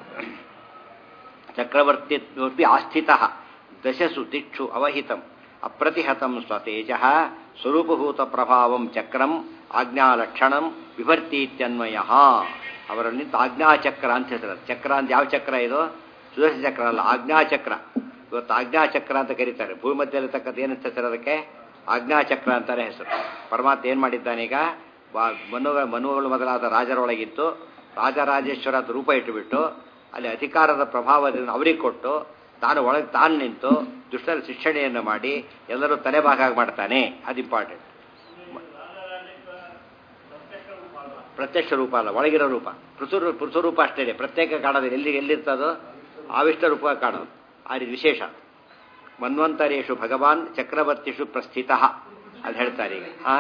ಚಕ್ರವರ್ತಿ ಆಸ್ಥಿತ ದಶಸು ದಿಕ್ಷು ಅವಹಿತಂ ಅಪ್ರತಿಹತಂ ಸ್ವತೇಜ ಸ್ವರೂಪಭೂತ ಪ್ರಭಾವಂ ಚಕ್ರಂ ಆಜ್ಞಾಲಕ್ಷಣಂ ವಿಭರ್ತೀತ್ಯನ್ವಯ ಅವರಲ್ಲಿ ಆಜ್ಞಾಚಕ್ರ ಅಂತ ಹೇಳ್ತಾರೆ ಚಕ್ರ ಅಂತ ಯಾವ ಚಕ್ರ ಇದು ಸುದರ್ಶ ಚಕ್ರ ಅಲ್ಲ ಆಜ್ಞಾಚಕ್ರ ಇವತ್ತು ಆಜ್ಞಾಚಕ್ರ ಅಂತ ಕರೀತಾರೆ ಭೂಮಿ ಮಧ್ಯದಲ್ಲಿರ್ತಕ್ಕಂಥ ಏನು ಹೆಸರು ಅದಕ್ಕೆ ಆಜ್ಞಾಚಕ್ರ ಅಂತಾನೆ ಹೆಸರು ಪರಮಾತ್ಮ ಏನು ಮಾಡಿದ್ದಾನೀಗ ಮನು ಮನುಗಳು ಮೊದಲಾದ ರಾಜರೊಳಗಿತ್ತು ರಾಜರಾಜೇಶ್ವರ ಅಂತ ರೂಪ ಇಟ್ಟುಬಿಟ್ಟು ಅಲ್ಲಿ ಅಧಿಕಾರದ ಪ್ರಭಾವದಿಂದ ಅವರಿಗೆ ಕೊಟ್ಟು ತಾನು ಒಳಗೆ ತಾನು ನಿಂತು ದುಷ್ಟರ ಶಿಕ್ಷಣೆಯನ್ನು ಮಾಡಿ ಎಲ್ಲರೂ ತಲೆಭಾಗ ಮಾಡ್ತಾನೆ ಅದು ಇಂಪಾರ್ಟೆಂಟ್ ಪ್ರತ್ಯಕ್ಷ ರೂಪ ಅಲ್ಲ ಒಳಗಿರೋ ರೂಪ ಪೃಥುರು ಪೃಥುರೂಪ ಅಷ್ಟೇ ಇದೆ ಪ್ರತ್ಯೇಕ ಕಾಣೋದು ಎಲ್ಲಿ ಎಲ್ಲಿರ್ತದೋ ಆವಿಷ್ಟ ರೂಪ ಕಾಣೋದು ಆ ರೀತಿ ವಿಶೇಷ ಮನ್ವಂತರೇಶು ಭಗವಾನ್ ಚಕ್ರವರ್ತಿಷು ಪ್ರಸ್ಥಿತ ಅದು ಹೇಳ್ತಾರೆ ಈಗ ಆ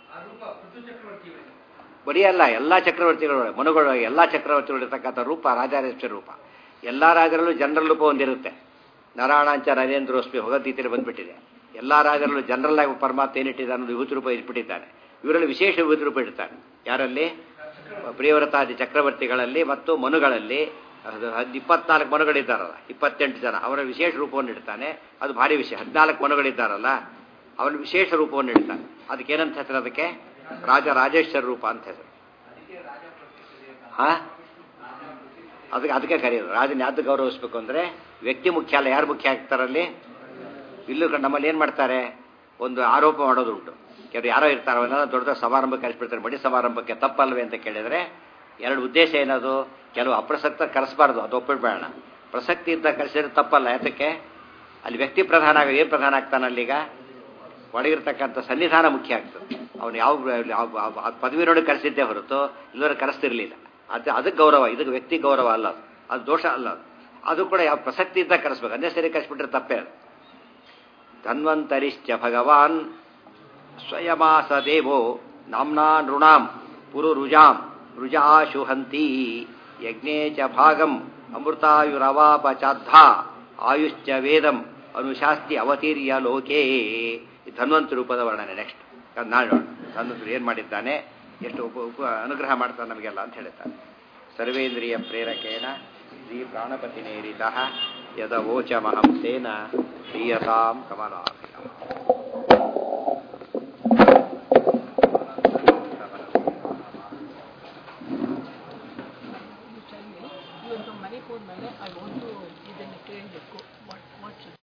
ಬರೀ ಅಲ್ಲ ಎಲ್ಲ ಚಕ್ರವರ್ತಿಗಳು ಮನುಗಳು ಎಲ್ಲ ಚಕ್ರವರ್ತಿಗಳು ಇರ್ತಕ್ಕಂಥ ರೂಪ ರಾಜಾರೇಶ್ವರ ರೂಪ ಎಲ್ಲ ರಾಜರಲ್ಲೂ ಜನರಲ್ ರೂಪ ಒಂದಿರುತ್ತೆ ನಾರಾಯಣಾಂಚ ನರೇಂದ್ರೋಸ್ಮಿ ಭಗವದ್ಗೀತೆಯಲ್ಲಿ ಬಂದ್ಬಿಟ್ಟಿದೆ ಎಲ್ಲ ರಾಜರಲ್ಲೂ ಜನರಲ್ ಆಗಿ ಪರಮಾತ್ಮ ಏನಿಟ್ಟಿದ್ದಾನೆ ವಿಭೂತಿ ರೂಪ ಇಟ್ಬಿಟ್ಟಿದ್ದಾನೆ ಇವರಲ್ಲಿ ವಿಶೇಷ ವಿಭೂತಿ ರೂಪ ಇಡ್ತಾನೆ ಯಾರಲ್ಲಿ ಪ್ರಿಯವ್ರತಾದಿ ಚಕ್ರವರ್ತಿಗಳಲ್ಲಿ ಮತ್ತು ಮನುಗಳಲ್ಲಿ ಇಪ್ಪತ್ನಾಲ್ಕು ಮನುಗಳಿದ್ದಾರಲ್ಲ ಇಪ್ಪತ್ತೆಂಟು ಜನ ಅವರ ವಿಶೇಷ ರೂಪವನ್ನು ಇಡ್ತಾನೆ ಅದು ಭಾರಿ ವಿಷಯ ಹದಿನಾಲ್ಕು ಮನುಗಳಿದ್ದಾರಲ್ಲ ಅವರ ವಿಶೇಷ ರೂಪವನ್ನು ಇಡ್ತಾನೆ ಅದಕ್ಕೆ ಏನಂತ ಹೆಸರು ಅದಕ್ಕೆ ರಾಜ ರಾಜೇಶ್ವರ ರೂಪ ಅಂತ ಹೆಸರು ಹಾ ಅದಕ್ಕೆ ಅದಕ್ಕೆ ಕರೆಯೋದು ರಾಜನ ಯಾವ್ದು ಗೌರವಿಸ್ಬೇಕು ಅಂದ್ರೆ ವ್ಯಕ್ತಿ ಮುಖ್ಯ ಅಲ್ಲ ಯಾರು ಮುಖ್ಯ ಆಗ್ತಾರಲ್ಲಿ ಇಲ್ಲೂ ನಮ್ಮಲ್ಲಿ ಏನು ಮಾಡ್ತಾರೆ ಒಂದು ಆರೋಪ ಮಾಡೋದುಂಟು ಕೆಲವರು ಯಾರೋ ಇರ್ತಾರೆ ಅವನ್ನೆಲ್ಲ ದೊಡ್ಡ ದೊಡ್ಡ ಸಮಾರಂಭಕ್ಕೆ ಕಳಿಸ್ಬಿಡ್ತಾರೆ ಬಡಿ ಸಮಾರಂಭಕ್ಕೆ ತಪ್ಪಲ್ವೇ ಅಂತ ಕೇಳಿದರೆ ಎರಡು ಉದ್ದೇಶ ಏನದು ಕೆಲವು ಅಪ್ರಸಕ್ತ ಕರೆಸಬಾರ್ದು ಅದು ಒಪ್ಪಿಡ್ಬೇಡ ಪ್ರಸಕ್ತಿ ಅಂತ ಕರೆಸಿದ್ರೆ ತಪ್ಪಲ್ಲ ಯಾತಕ್ಕೆ ಅಲ್ಲಿ ವ್ಯಕ್ತಿ ಪ್ರಧಾನ ಆಗ ಏನು ಪ್ರಧಾನ ಆಗ್ತಾನೆ ಅಲ್ಲೀಗ ಒಳಗಿರ್ತಕ್ಕಂಥ ಸನ್ನಿಧಾನ ಮುಖ್ಯ ಆಗ್ತದೆ ಅವನು ಯಾವ ಪದವಿನೊಳಗೆ ಕರೆಸಿದ್ದೇ ಹೊರತು ಇಲ್ಲವರೆ ಕರೆಸ್ತಿರ್ಲಿಲ್ಲ ಅದು ಅದಕ್ಕೆ ಗೌರವ ಇದಕ್ಕೆ ವ್ಯಕ್ತಿ ಗೌರವ ಅಲ್ಲ ಅದು ಅದು ದೋಷ ಅಲ್ಲ ಅದು ಅದು ಕೂಡ ಯಾವ ಪ್ರಸಕ್ತಿ ಇದ್ದ ಕರೆಸ್ಬೇಕು ಅದೇ ಸರಿ ಕರೆಸ್ಬಿಟ್ರೆ ತಪ್ಪೇ ಅದು ಧನ್ವಂತರಿಶ್ಚ ಭಗವಾನ್ ಸ್ವಯಮಾಸ ದೇವೋ ನಾಮ್ನಾ ನೃಣಾಂ ಪುರುರುಜಾಂ ರುಜಾಶುಹಂತಿ ಯಜ್ಞೇ ಚ ಭಾಗಂ ಅಮೃತಾಯುರವಾಪಚಾದ್ಧ ಆಯುಶ್ಚ ವೇದಂ ಅನುಶಾಸ್ತಿ ಅವತೀರ್ಯ ಲೋಕೇ ಧನ್ವಂತ ರೂಪದ ವರ್ಣನೆ ನೆಕ್ಸ್ಟ್ ನಾಳೆ ಧನ್ವಂತರು ಏನು ಮಾಡಿದ್ದಾನೆ ಎಷ್ಟು ಉಪ ಉಪ ಅನುಗ್ರಹ ಮಾಡ್ತಾನೆ ನಮಗೆಲ್ಲ ಅಂತ ಹೇಳ್ತಾನೆ ಸರ್ವೇಂದ್ರಿಯ ಪ್ರೇರಕೇಣ ಶ್ರೀ ಪ್ರಾಣಪತಿನೇರಿತ ಯದವೋಚಮಹಂ ತೇನ ಪ್ರೀಯತಾಂ ಕಮಲಾಭಿಯ ಇವತ್ತು ಮನೆಗೆ ಹೋದ್ಮೇಲೆ ಐ ವಾಂಟ್ ಟು ಇದನ್ನು ಕೇಳಬೇಕು ವಾಟ್ ವಾಟ್